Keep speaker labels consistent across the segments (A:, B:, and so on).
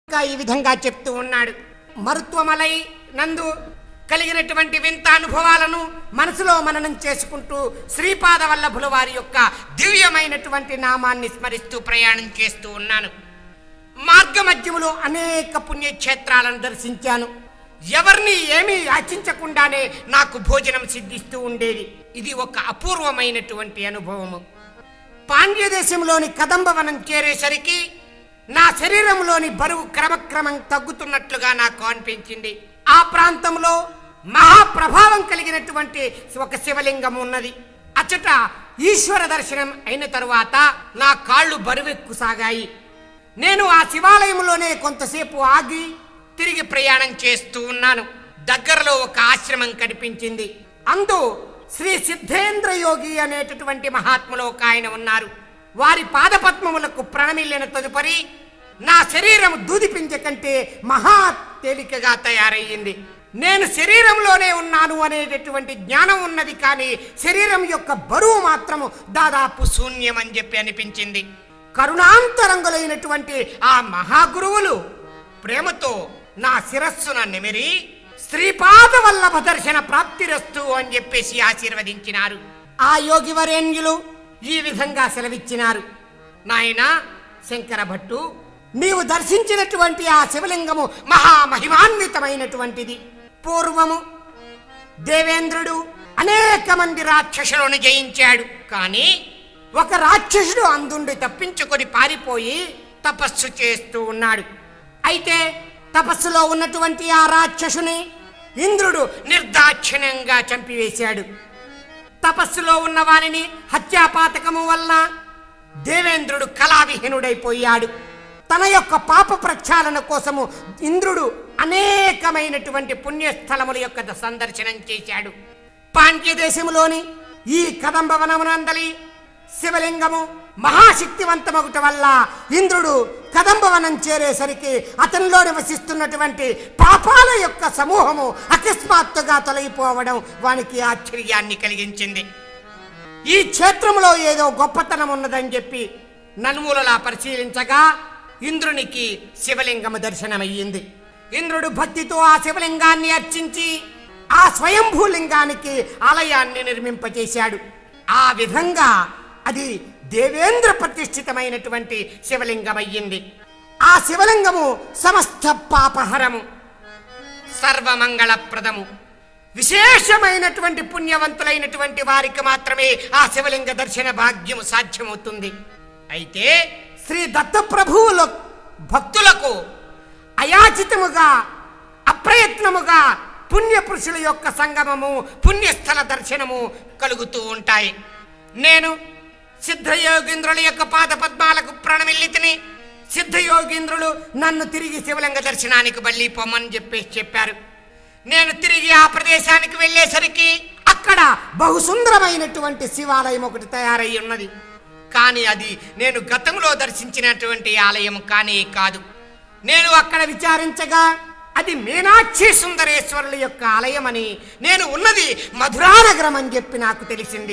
A: ఇంకా ఈ విధంగా చెప్తూ ఉన్నాడు మరుత్వమలై నందు కలిగినటువంటి వింత అనుభవాలను మనసులో మననం చేసుకుంటూ శ్రీపాద వల్లభుల వారి యొక్క దివ్యమైనటువంటి నామాన్ని స్మరిస్తూ ప్రయాణం చేస్తూ ఉన్నాను మార్గమధ్యములో అనేక పుణ్యక్షేత్రాలను దర్శించాను ఎవరిని ఏమీ యాచించకుండానే నాకు భోజనం సిద్ధిస్తూ ఉండేది ఇది ఒక అపూర్వమైనటువంటి అనుభవము పాండ్య దేశంలోని కదంబవనం చేరేసరికి నా శరీరంలోని బరువు క్రమక్రమం తగ్గుతున్నట్లుగా నాకు అనిపించింది ఆ ప్రాంతంలో మహాప్రభావం కలిగినటువంటి ఒక శివలింగం ఉన్నది అచ్చట ఈశ్వర దర్శనం అయిన తరువాత నా కాళ్ళు బరువెక్కు సాగాయి నేను ఆ శివాలయంలోనే కొంతసేపు ఆగి తిరిగి ప్రయాణం చేస్తూ ఉన్నాను దగ్గరలో ఒక ఆశ్రమం కనిపించింది అందు శ్రీ సిద్ధేంద్ర యోగి అనేటటువంటి మహాత్ములు ఒక ఆయన ఉన్నారు వారి పాదపద్మములకు ప్రణమిల్లిన తదుపరి నా శరీరం దూదిపించ కంటే మహా తేలికగా తయారయ్యింది నేను శరీరంలోనే ఉన్నాను అనేటటువంటి జ్ఞానం ఉన్నది కానీ శరీరం యొక్క బరువు మాత్రము దాదాపు శూన్యం అని చెప్పి అనిపించింది కరుణాంతరంగులైనటువంటి ఆ మహాగురువులు ప్రేమతో నా శిరస్సున నిమిరి శ్రీపాద వల్లభ దర్శన ప్రాప్తిరస్తు అని చెప్పేసి ఆశీర్వదించినారు ఆ యోగి వరేణ్యులు ఈ విధంగా సెలవిచ్చినారు నాయన శంకర భట్టు నీవు దర్శించినటువంటి ఆ శివలింగము మహామహిమాన్వితమైనటువంటిది పూర్వము దేవేంద్రుడు అనేక మంది రాక్షసులను జయించాడు కానీ ఒక రాక్షసుడు అందుండి తప్పించుకొని పారిపోయి తపస్సు చేస్తూ ఉన్నాడు అయితే తపస్సులో ఉన్నటువంటి ఆ రాక్షసుని ఇంద్రుడు నిర్దాక్షిణ్యంగా చంపివేశాడు తపస్సులో ఉన్న వారిని హత్యాపాతకము వల్ల దేవేంద్రుడు కళావిహీనుడైపోయాడు తన యొక్క పాప ప్రక్షాళన కోసము ఇంద్రుడు అనేకమైనటువంటి పుణ్యస్థలముల యొక్క సందర్శనం చేశాడు పాండ్య దేశములోని ఈ కదంబవనమునందలి శివలింగము మహాశక్తివంతమగుట వల్ల ఇంద్రుడు కదంబవనం చేరేసరికి అతనిలో నివసిస్తున్నటువంటి పాపాల యొక్క సమూహము అకస్మాత్తుగా తొలగిపోవడం వానికి ఆశ్చర్యాన్ని కలిగించింది ఈ క్షేత్రంలో ఏదో గొప్పతనం ఉన్నదని చెప్పి నలుమూలలా పరిశీలించగా ఇంద్రునికి శివలింగము దర్శనమయ్యింది ఇంద్రుడు భక్తితో ఆ శివలింగాన్ని అర్చించి ఆ స్వయంభూలింగానికి ఆలయాన్ని నిర్మింపచేశాడు ఆ విధంగా అది దేవేంద్ర ప్రతిష్ఠితమైనటువంటి శివలింగమయ్యింది ఆ శివలింగము సమస్త పాపహరము సర్వమంగళప్రదము విశేషమైనటువంటి పుణ్యవంతులైనటువంటి వారికి మాత్రమే ఆ శివలింగ దర్శన భాగ్యము సాధ్యమవుతుంది అయితే శ్రీ దత్తప్రభువుల భక్తులకు అయాచితముగా అప్రయత్నముగా పుణ్యపురుషుల యొక్క సంగమము పుణ్యస్థల దర్శనము కలుగుతూ ఉంటాయి నేను సిద్ధయోగీంద్రుల యొక్క పాద పద్మాలకు ప్రణమిల్లితిని సిద్ధయోగీంద్రులు నన్ను తిరిగి శివలింగ దర్శనానికి మళ్ళీ పొమ్మని చెప్పేసి చెప్పారు నేను తిరిగి ఆ ప్రదేశానికి వెళ్ళేసరికి అక్కడ బహుసుందరమైనటువంటి శివాలయం ఒకటి తయారై ఉన్నది కానీ అది నేను గతంలో దర్శించినటువంటి ఆలయం కానీ కాదు నేను అక్కడ విచారించగా అది మీనాక్షి సుందరేశ్వరుల యొక్క ఆలయమని నేను ఉన్నది మధురానగరం అని చెప్పి నాకు తెలిసింది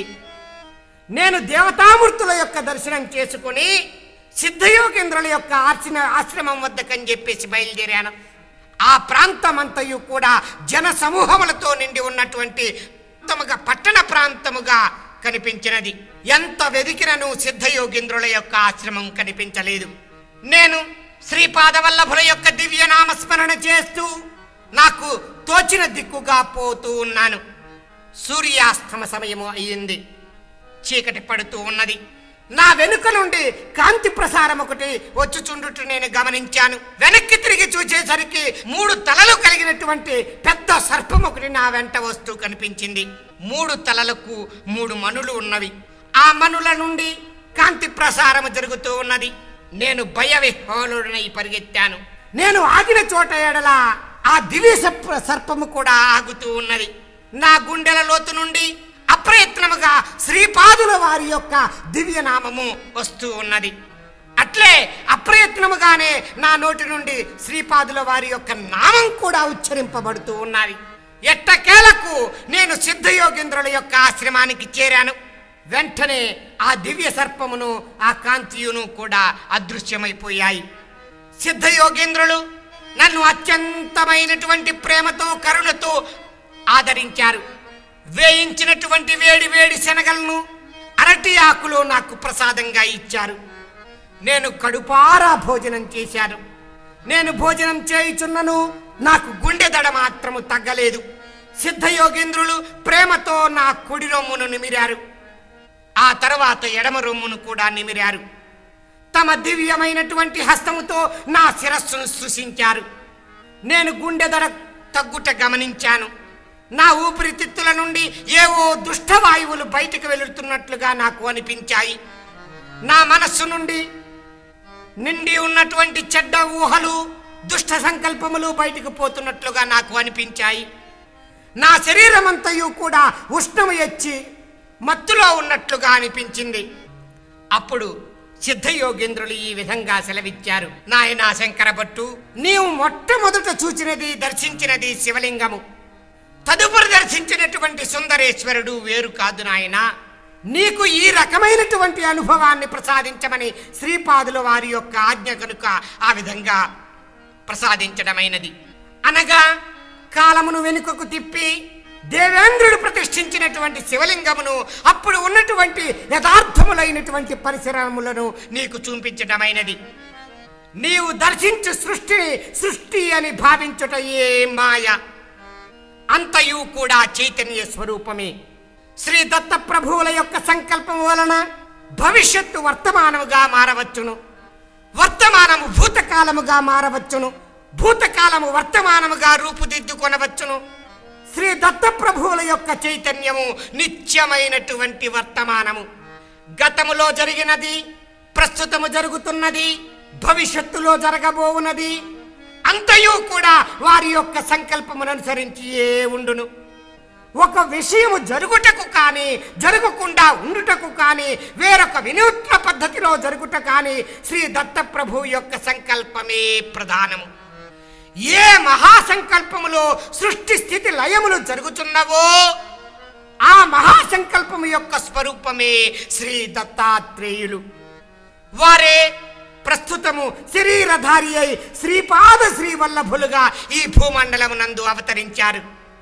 A: నేను దేవతామూర్తుల యొక్క దర్శనం చేసుకుని సిద్ధయోగేంద్రుల యొక్క ఆర్చిన ఆశ్రమం వద్దకని చెప్పేసి బయలుదేరాను ఆ ప్రాంతమంతయు కూడా జన సమూహములతో నిండి ఉన్నటువంటి ఉత్తమగా పట్టణ ప్రాంతముగా కనిపించినది ఎంత వెదికినను సిద్ధయోగేంద్రుల యొక్క ఆశ్రమం కనిపించలేదు నేను శ్రీపాదవల్లభుల యొక్క దివ్య నామస్మరణ చేస్తూ నాకు తోచిన దిక్కుగా పోతూ ఉన్నాను సూర్యాస్తమ సమయము అయ్యింది చీకటి పడుతూ ఉన్నది నా వెనుక నుండి కాంతి ప్రసారం ఒకటి వచ్చుచుండుట నేను గమనించాను వెనక్కి తిరిగి చూసేసరికి మూడు తలలు కలిగినటువంటి పెద్ద సర్పం ఒకటి నా వెంట వస్తూ కనిపించింది మూడు తలలకు మూడు మనులు ఉన్నవి ఆ మనుల నుండి కాంతి ప్రసారం జరుగుతూ ఉన్నది నేను భయ విహ్వలుడనై పరిగెత్తాను నేను ఆగిన చోట ఎడల ఆ దివ్య సర్ప- సర్పము కూడా ఆగుతూ ఉన్నది నా గుండెల లోతు నుండి అప్రయత్నముగా శ్రీపాదుల వారి యొక్క దివ్యనామము వస్తూ ఉన్నది అట్లే అప్రయత్నముగానే నా నోటి నుండి శ్రీపాదుల వారి యొక్క నామం కూడా ఉచ్చరింపబడుతూ ఉన్నది ఎట్టకేలకు నేను సిద్ధయోగేంద్రుల యొక్క ఆశ్రమానికి చేరాను వెంటనే ఆ దివ్య సర్పమును ఆ కాంతియును కూడా అదృశ్యమైపోయాయి సిద్ధయోగేంద్రులు నన్ను అత్యంతమైనటువంటి ప్రేమతో కరుణతో ఆదరించారు వేయించినటువంటి వేడి వేడి శనగలను అరటి ఆకులో నాకు ప్రసాదంగా ఇచ్చారు నేను కడుపారా భోజనం చేశాను నేను భోజనం చేయుచున్నను నాకు గుండె దడ మాత్రము తగ్గలేదు సిద్ధయోగేంద్రులు ప్రేమతో నా కుడి రొమ్మును నిమిరారు ఆ తర్వాత ఎడమ రొమ్మును కూడా నిమిరారు తమ దివ్యమైనటువంటి హస్తముతో నా శిరస్సును సృశించారు నేను గుండె దడ తగ్గుట గమనించాను నా ఊపిరితిత్తుల నుండి ఏవో దుష్టవాయువులు బయటకు వెళుతున్నట్లుగా నాకు అనిపించాయి నా మనస్సు నుండి నిండి ఉన్నటువంటి చెడ్డ ఊహలు దుష్ట సంకల్పములు బయటకు పోతున్నట్లుగా నాకు అనిపించాయి నా శరీరమంతయు కూడా ఉష్ణము ఎచ్చి మత్తులో ఉన్నట్లుగా అనిపించింది అప్పుడు సిద్ధయోగేంద్రులు ఈ విధంగా సెలవిచ్చారు నాయనా శంకరభట్టు నీవు మొట్టమొదట చూచినది దర్శించినది శివలింగము తదుపరి దర్శించినటువంటి సుందరేశ్వరుడు వేరు కాదు నాయనా నీకు ఈ రకమైనటువంటి అనుభవాన్ని ప్రసాదించమని శ్రీపాదుల వారి యొక్క ఆజ్ఞ కనుక ఆ విధంగా ప్రసాదించడమైనది అనగా కాలమును వెనుకకు తిప్పి దేవేంద్రుడు ప్రతిష్ఠించినటువంటి శివలింగమును అప్పుడు ఉన్నటువంటి యథార్థములైనటువంటి పరిసరములను నీకు చూపించటమైనది నీవు దర్శించు సృష్టిని సృష్టి అని భావించుట ఏ మాయ అంతయు కూడా చైతన్య స్వరూపమే శ్రీ దత్త ప్రభువుల యొక్క సంకల్పం వలన భవిష్యత్తు వర్తమానముగా మారవచ్చును వర్తమానము భూతకాలముగా మారవచ్చును భూతకాలము వర్తమానముగా రూపుదిద్దుకొనవచ్చును శ్రీ దత్త ప్రభువుల యొక్క చైతన్యము నిత్యమైనటువంటి వర్తమానము గతములో జరిగినది ప్రస్తుతము జరుగుతున్నది భవిష్యత్తులో జరగబోవున్నది అంతయు కూడా వారి యొక్క సంకల్పమును అనుసరించి ఏ ఉండును ఒక విషయము జరుగుటకు కానీ జరగకుండా ఉండుటకు కానీ వేరొక వినూత్న పద్ధతిలో జరుగుట కానీ శ్రీ దత్తప్రభు యొక్క సంకల్పమే ప్రధానము ఏ మహాసంకల్పములో సృష్టి స్థితి లయములు జరుగుతున్నవో ఆ మహాసంకల్పము యొక్క స్వరూపమే శ్రీ దత్తాత్రేయులు వారే ప్రస్తుతము శరీరధారి అయి శ్రీపాద శ్రీవల్లభులుగా ఈ భూమండలమునందు అవతరించారు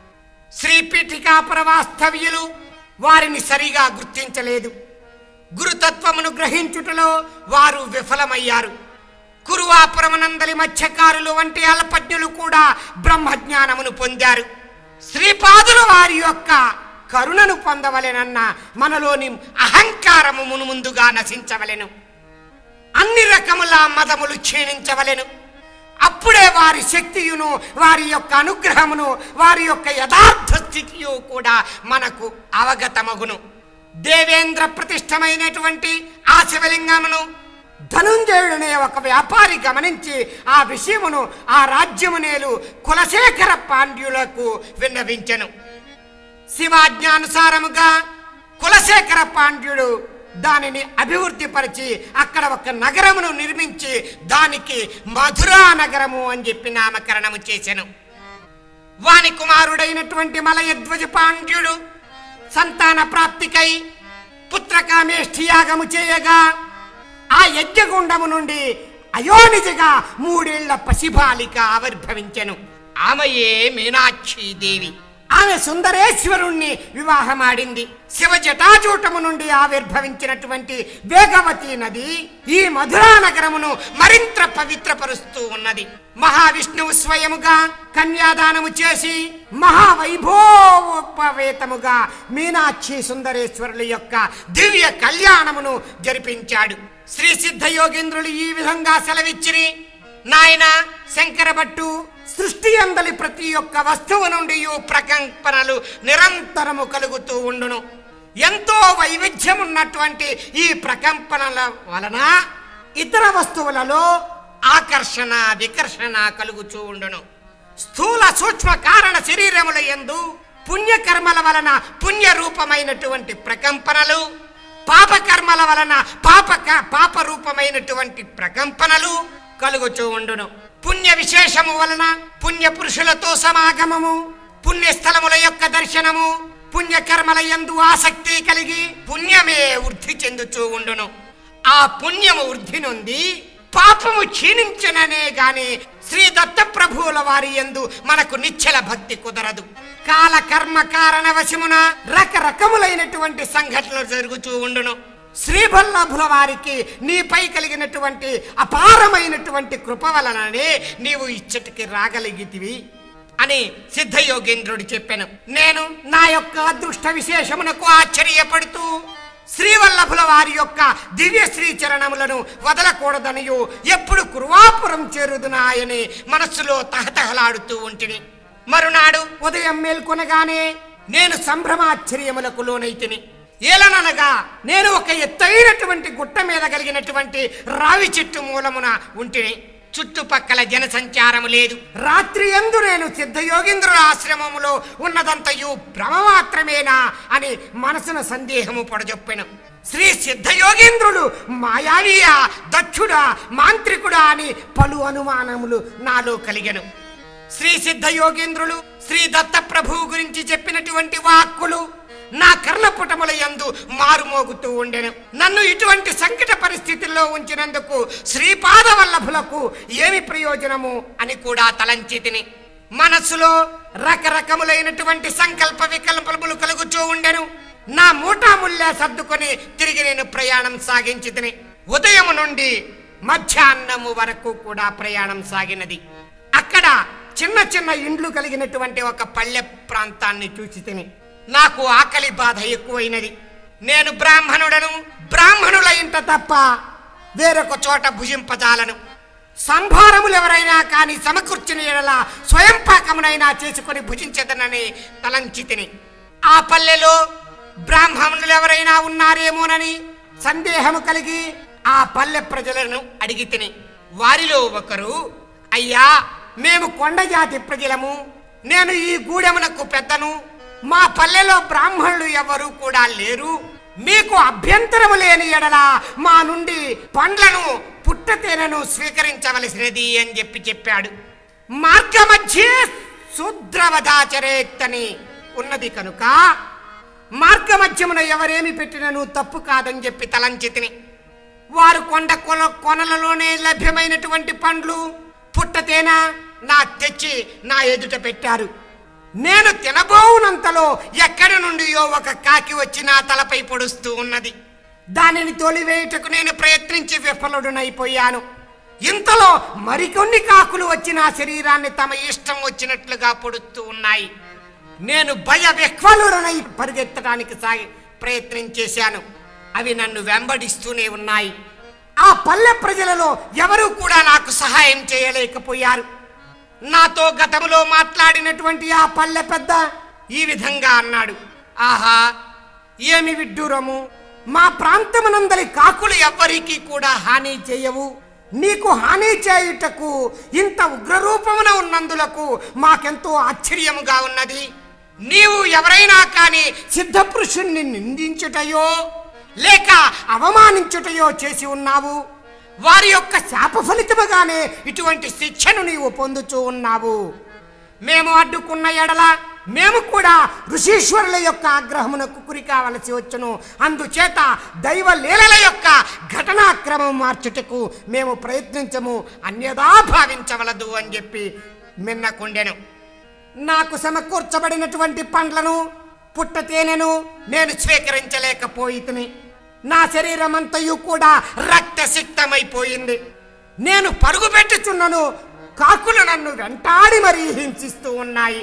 A: శ్రీపీఠికాపురవాస్తవ్యులు వారిని సరిగా గుర్తించలేదు గురుతత్వమును గ్రహించుటలో వారు విఫలమయ్యారు కురువాపురమునందలి మత్స్యకారులు వంటి అల్పజ్ఞులు కూడా బ్రహ్మజ్ఞానమును పొందారు శ్రీపాదుల వారి యొక్క కరుణను పొందవలెనన్న మనలోని అహంకారము మును ముందుగా నశించవలెను అన్ని రకముల మదములు క్షీణించవలెను అప్పుడే వారి శక్తియును వారి యొక్క అనుగ్రహమును వారి యొక్క యథార్థ స్థితియు కూడా మనకు అవగతమగును దేవేంద్ర ప్రతిష్టమైనటువంటి ఆ శివలింగమును ధనుంజయుడనే ఒక వ్యాపారి గమనించి ఆ విషయమును ఆ రాజ్యమునేలు కులశేఖర పాండ్యులకు విన్నవించెను శివాజ్ఞానుసారముగా కులశేఖర పాండ్యుడు దానిని అభివృద్ధి పరిచి అక్కడ ఒక నగరమును నిర్మించి దానికి మధురా నగరము అని చెప్పి నామకరణము చేసెను వాని కుమారుడైనటువంటి మలయధ్వజ పాండ్యుడు సంతాన ప్రాప్తికై పుత్రకామేష్ఠి యాగము చేయగా ఆ యజ్ఞగుండము నుండి అయోనిజగా మూడేళ్ల పసిబాలిక ఆవిర్భవించెను ఆమెయే మీనాక్షి దేవి ఆమె సుందరేశ్వరుణ్ణి వివాహమాడింది శివ జటాజూటము నుండి ఆవిర్భవించినటువంటి వేగవతి నది ఈ మధురా నగరమును మరింత పవిత్రపరుస్తూ ఉన్నది మహావిష్ణువు స్వయముగా కన్యాదానము చేసి మహావైభోపవేతముగా మీనాక్షి సుందరేశ్వరుల యొక్క దివ్య కళ్యాణమును జరిపించాడు శ్రీ సిద్ధ యోగేంద్రులు ఈ విధంగా సెలవిచ్చిరి నాయన శంకరభట్టు సృష్టి అందలి ప్రతి ఒక్క వస్తువు నుండి ప్రకంపనలు నిరంతరము కలుగుతూ ఉండును ఎంతో వైవిధ్యం ఉన్నటువంటి ఈ ప్రకంపనల వలన ఇతర వస్తువులలో ఆకర్షణ వికర్షణ కలుగుతూ ఉండును స్థూల సూక్ష్మ కారణ శరీరముల యందు పుణ్యకర్మల వలన పుణ్య రూపమైనటువంటి ప్రకంపనలు పాపకర్మల వలన పాపక పాప రూపమైనటువంటి ప్రకంపనలు కలుగుచూ ఉండును పుణ్య విశేషము వలన పుణ్య పురుషులతో సమాగమము పుణ్యస్థలముల యొక్క దర్శనము పుణ్యకర్మల యందు ఆసక్తి కలిగి పుణ్యమే వృద్ధి చెందుతూ ఉండును ఆ పుణ్యము వృద్ధి నొంది పాపము క్షీణించననే గాని శ్రీ దత్త ప్రభువుల వారి యందు మనకు నిశ్చల భక్తి కుదరదు కాల కర్మ కారణ వశమున రకరకములైనటువంటి సంఘటనలు జరుగుతూ ఉండును శ్రీవల్లభుల వారికి నీపై కలిగినటువంటి అపారమైనటువంటి కృప వలననే నీవు ఇచ్చటికి రాగలిగితివి అని సిద్ధయోగేంద్రుడు చెప్పాను నేను నా యొక్క అదృష్ట విశేషమునకు ఆశ్చర్యపడుతూ శ్రీవల్లభుల వారి యొక్క దివ్య శ్రీ చరణములను వదలకూడదనియు ఎప్పుడు కురువాపురం చేరుదునాయని మనస్సులో తహతహలాడుతూ ఉంటిని మరునాడు ఉదయం మేల్కొనగానే నేను సంభ్రమాశ్చర్యములకు లోనైతిని ఏలననగా నేను ఒక ఎత్తైనటువంటి గుట్ట మీద కలిగినటువంటి రావి చెట్టు మూలమున ఉంటిని చుట్టుపక్కల జనసంచారము లేదు రాత్రి ఎందు నేను సిద్ధయోగేంద్రుల ఆశ్రమములో ఉన్నదంతయు భ్రమ మాత్రమేనా అని మనసున సందేహము పొడజొప్పెను శ్రీ సిద్ధయోగేంద్రుడు మాయావియా దక్షుడా మాంత్రికుడా అని పలు అనుమానములు నాలో కలిగెను శ్రీ సిద్ధయోగేంద్రులు శ్రీ దత్త ప్రభువు గురించి చెప్పినటువంటి వాక్కులు నా కర్ణపుటముల యందు మారుమోగుతూ ఉండెను నన్ను ఇటువంటి సంకట పరిస్థితుల్లో ఉంచినందుకు శ్రీపాద వల్లభులకు ఏమి ప్రయోజనము అని కూడా తలంచితిని మనస్సులో రకరకములైనటువంటి సంకల్ప వికల్పములు కలుగుతూ ఉండెను నా మూటాముల్లా సర్దుకొని తిరిగి నేను ప్రయాణం సాగించితిని ఉదయం నుండి మధ్యాహ్నము వరకు కూడా ప్రయాణం సాగినది అక్కడ చిన్న చిన్న ఇండ్లు కలిగినటువంటి ఒక పల్లె ప్రాంతాన్ని చూసి తిని నాకు ఆకలి బాధ ఎక్కువైనది నేను బ్రాహ్మణుడను బ్రాహ్మణుల ఇంట తప్ప వేరొక చోట భుజింపజాలను సంభారములు ఎవరైనా కానీ సమకూర్చిన ఎడల స్వయం పాకమునైనా చేసుకొని భుజించదనని తలంచి తిని ఆ పల్లెలో బ్రాహ్మణులు ఎవరైనా ఉన్నారేమోనని సందేహము కలిగి ఆ పల్లె ప్రజలను అడిగి తిని వారిలో ఒకరు అయ్యా మేము కొండ జాతి ప్రజలము నేను ఈ గూడెమునకు పెద్దను మా పల్లెలో బ్రాహ్మణులు ఎవరు కూడా లేరు మీకు అభ్యంతరము లేని ఎడల మా నుండి పండ్లను పుట్టతేనను స్వీకరించవలసినది అని చెప్పి చెప్పాడు మార్గ మధ్య శూద్రవదాచరేత్తని ఉన్నది కనుక మార్గ మధ్యమున ఎవరేమి పెట్టినను తప్పు కాదని చెప్పి తలంచితిని వారు కొండ కొల కొనలలోనే లభ్యమైనటువంటి పండ్లు పుట్టతేన నా తెచ్చి నా ఎదుట పెట్టారు నేను తినబోవునంతలో ఎక్కడి నుండియో ఒక కాకి వచ్చి నా తలపై పొడుస్తూ ఉన్నది దానిని తోలివేయుటకు నేను ప్రయత్నించి విఫలుడునైపోయాను ఇంతలో మరికొన్ని కాకులు వచ్చి నా శరీరాన్ని తమ ఇష్టం వచ్చినట్లుగా పొడుస్తూ ఉన్నాయి నేను భయ విహ్వలుడనై పరిగెత్తడానికి సాగి ప్రయత్నం చేశాను అవి నన్ను వెంబడిస్తూనే ఉన్నాయి ఆ పల్లె ప్రజలలో ఎవరూ కూడా నాకు సహాయం చేయలేకపోయారు నాతో గతములో మాట్లాడినటువంటి ఆ పల్లె పెద్ద ఈ విధంగా అన్నాడు ఆహా ఏమి విడ్డూరము మా ప్రాంతమునందరి కాకులు ఎవ్వరికీ కూడా హాని చేయవు నీకు హాని చేయుటకు ఇంత ఉగ్రరూపమున ఉన్నందులకు మాకెంతో ఆశ్చర్యముగా ఉన్నది నీవు ఎవరైనా కాని సిద్ధపురుషుణ్ణి నిందించుటయో లేక అవమానించుటయో చేసి ఉన్నావు వారి యొక్క శాప ఫలితముగానే ఇటువంటి శిక్షను నీవు పొందుతూ ఉన్నావు మేము అడ్డుకున్న ఎడల మేము కూడా ఋషీశ్వరుల యొక్క ఆగ్రహమునకు గురి కావలసి వచ్చును అందుచేత దైవ లీలల యొక్క ఘటనాక్రమం మార్చుటకు మేము ప్రయత్నించము అన్యదా భావించవలదు అని చెప్పి మిన్నకుండెను నాకు సమకూర్చబడినటువంటి పండ్లను పుట్ట తేనెను నేను స్వీకరించలేకపోయితిని నా శరీరం అంతయు కూడా రక్తసిక్తమైపోయింది నేను పరుగు పెట్టుచున్నను కాకులు నన్ను వెంటాడి మరీ హింసిస్తూ ఉన్నాయి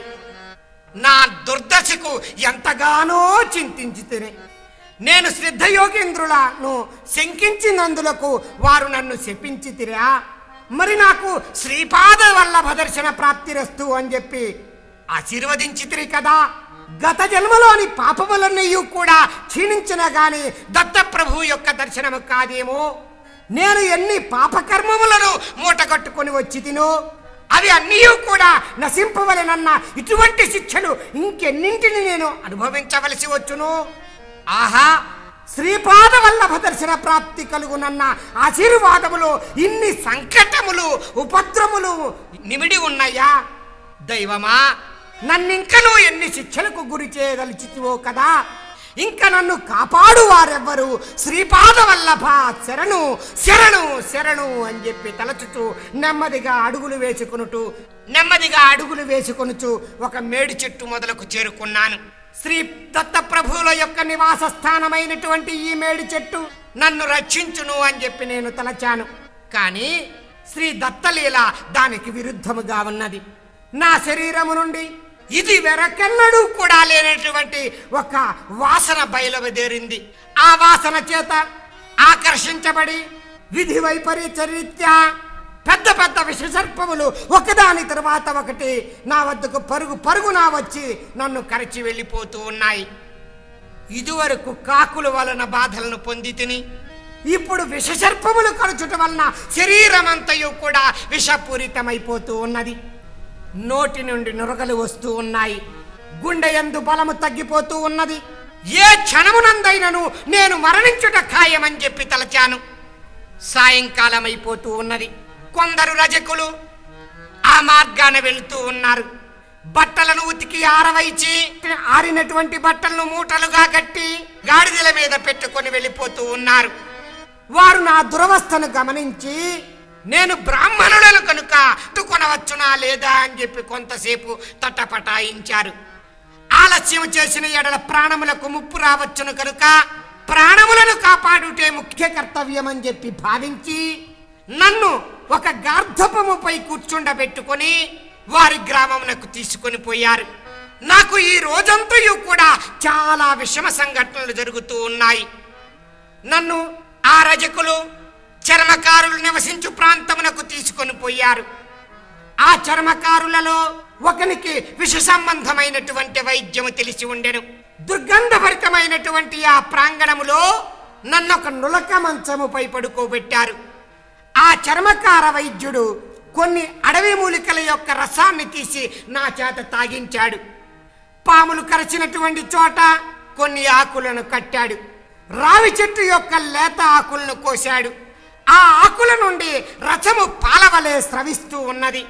A: నా దుర్దశకు ఎంతగానో చింతించి తిని నేను శ్రద్ధయోగేంద్రులను శంకించినందులకు వారు నన్ను శపించి తిరా మరి నాకు శ్రీపాద వల్లభ దర్శన ప్రాప్తిరస్తు అని చెప్పి ఆశీర్వదించితిరి కదా గత జన్మలోని పాపములన్నీ కూడా క్షీణించిన గాని దత్తప్రభు యొక్క దర్శనము కాదేమో నేను ఎన్ని పాపకర్మములను మూటగట్టుకొని వచ్చి తినో అవి అన్నీ కూడా నశింపవలెనన్న ఇటువంటి శిక్షలు ఇంకెన్నింటిని నేను అనుభవించవలసి వచ్చును ఆహా శ్రీపాద వల్లభ దర్శన ప్రాప్తి కలుగునన్న ఆశీర్వాదములు ఇన్ని సంకటములు ఉపద్రములు నిమిడి ఉన్నాయా దైవమా నన్నింకను ఎన్ని శిక్షలకు గురి చేయదలిచితివో కదా ఇంకా నన్ను కాపాడు వారెవ్వరు శ్రీపాద వల్లభ శరణు శరణు శరణు అని చెప్పి తలచుచు నెమ్మదిగా అడుగులు వేసుకొనుటూ నెమ్మదిగా అడుగులు వేసుకొనుచు ఒక మేడి చెట్టు మొదలకు చేరుకున్నాను శ్రీ దత్త ప్రభువుల యొక్క నివాస స్థానమైనటువంటి ఈ మేడి చెట్టు నన్ను రక్షించును అని చెప్పి నేను తలచాను కానీ శ్రీ దత్తలీల దానికి విరుద్ధముగా ఉన్నది నా శరీరము నుండి ఇది వెరకెన్నడూ కూడా లేనటువంటి ఒక వాసన బయలుదేరింది ఆ వాసన చేత ఆకర్షించబడి విధి వైపరీత్యరీత్యా పెద్ద పెద్ద విషసర్పములు ఒకదాని తర్వాత ఒకటి నా వద్దకు పరుగు పరుగునా వచ్చి నన్ను కరచి వెళ్ళిపోతూ ఉన్నాయి ఇదివరకు కాకుల వలన బాధలను పొంది తిని ఇప్పుడు విషసర్పములు కలుచుట వలన శరీరమంతయు కూడా విషపూరితమైపోతూ ఉన్నది నోటి నుండి నురగలు వస్తూ ఉన్నాయి గుండె ఎందు బలము తగ్గిపోతూ ఉన్నది ఏ క్షణమునందైనను నేను మరణించుట ఖాయమని చెప్పి తలచాను సాయంకాలం అయిపోతూ ఉన్నది కొందరు రజకులు ఆ మార్గాన వెళ్తూ ఉన్నారు బట్టలను ఉతికి ఆరవైచి ఆరినటువంటి బట్టలను మూటలుగా కట్టి గాడిదల మీద పెట్టుకొని వెళ్ళిపోతూ ఉన్నారు వారు నా దురవస్థను గమనించి నేను బ్రాహ్మణులను కనుక కొనవచ్చునా లేదా అని చెప్పి కొంతసేపు తట్టపటాయించారు ఆలస్యం చేసిన ఎడల ప్రాణములకు ముప్పు రావచ్చును కనుక ప్రాణములను కాపాడుటే ముఖ్య కర్తవ్యం అని చెప్పి భావించి నన్ను ఒక గార్ధపముపై కూర్చుండబెట్టుకొని వారి గ్రామమునకు తీసుకొని పోయారు నాకు ఈ రోజంతయు కూడా చాలా విషమ సంఘటనలు జరుగుతూ ఉన్నాయి నన్ను ఆ రజకులు చర్మకారులు నివసించు ప్రాంతమునకు తీసుకొని పోయారు ఆ చర్మకారులలో ఒకనికి విష సంబంధమైనటువంటి వైద్యము తెలిసి ఉండెను దుర్గంధభరితమైనటువంటి ఆ ప్రాంగణములో నన్నొక నులక మంచముపై పడుకోబెట్టారు ఆ చర్మకార వైద్యుడు కొన్ని అడవి మూలికల యొక్క రసాన్ని తీసి నా చేత తాగించాడు పాములు కరచినటువంటి చోట కొన్ని ఆకులను కట్టాడు రావి చెట్టు యొక్క లేత ఆకులను కోశాడు ఆ ఆకుల నుండి రసము పాలవలే స్రవిస్తూ ఉన్నది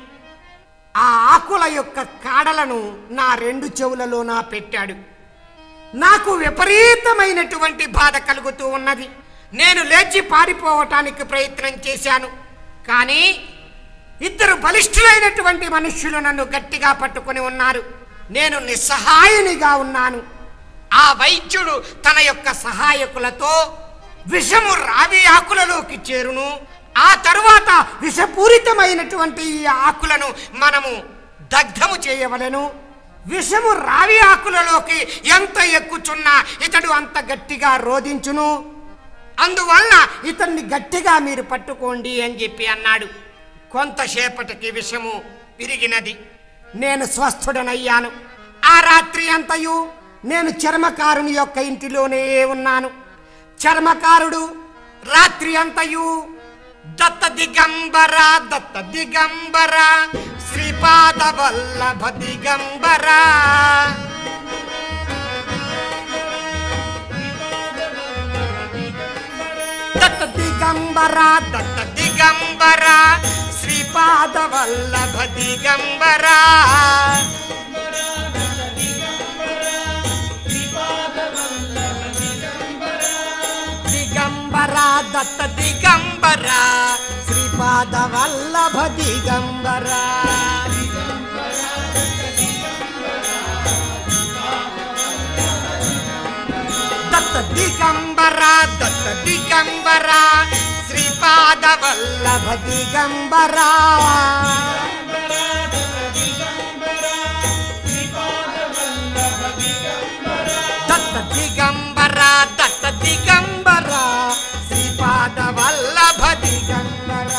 A: ఆ ఆకుల యొక్క కాడలను నా రెండు చెవులలో నా పెట్టాడు నాకు విపరీతమైనటువంటి బాధ కలుగుతూ ఉన్నది నేను లేచి పారిపోవటానికి ప్రయత్నం చేశాను కానీ ఇద్దరు బలిష్ఠులైనటువంటి మనుష్యులు నన్ను గట్టిగా పట్టుకొని ఉన్నారు నేను నిస్సహాయునిగా ఉన్నాను ఆ వైద్యుడు తన యొక్క సహాయకులతో విషము రావి ఆకులలోకి చేరును ఆ తరువాత విషపూరితమైనటువంటి ఈ ఆకులను మనము దగ్ధము చేయవలెను విషము రావి ఆకులలోకి ఎంత ఎక్కుచున్నా ఇతడు అంత గట్టిగా రోధించును అందువలన ఇతన్ని గట్టిగా మీరు పట్టుకోండి అని చెప్పి అన్నాడు కొంతసేపటికి విషము విరిగినది నేను స్వస్థుడనయ్యాను ఆ రాత్రి అంతయు నేను చర్మకారుని యొక్క ఇంటిలోనే ఉన్నాను చర్మకారుడు రాత్రి అంతయు దత్త దిగంబర దత్త దిగంబర శ్రీపాద వల్లభ దిగంబర దత్త దిగంబర దత్త దిగంబర శ్రీపాద వల్లభ దిగంబర దిగంబర దత్త దిగంబర శ్రీపాద వల్లభ దిగంబర దత్త దిగంబర దత్త దిగంబర శ్రీపాద వల్లభ దిగంబర దత్త దిగంబర దత్త దిగంబర శ్రీపాద వల్లభ దిగంబర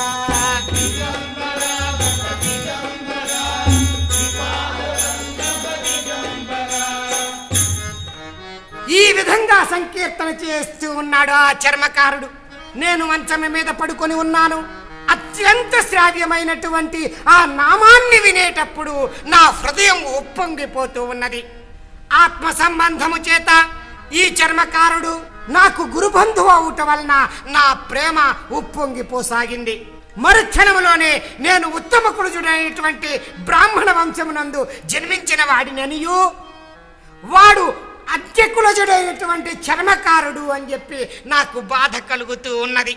A: ఈ విధంగా సంకీర్తన చేస్తూ ఉన్నాడు ఆ చర్మకారుడు నేను మంచం మీద పడుకొని ఉన్నాను అత్యంత శ్రావ్యమైనటువంటి ఆ నామాన్ని వినేటప్పుడు నా హృదయం ఉప్పొంగిపోతూ ఉన్నది ఆత్మ సంబంధము చేత ఈ చర్మకారుడు నాకు గురుబంధువు అవుట వలన నా ప్రేమ ఉప్పొంగిపోసాగింది మరుక్షణములోనే నేను ఉత్తమ కుడుజుడైనటువంటి బ్రాహ్మణ వంశమునందు జన్మించిన వాడిననియు వాడు అత్యకులజుడైనటువంటి చర్మకారుడు అని చెప్పి నాకు బాధ కలుగుతూ ఉన్నది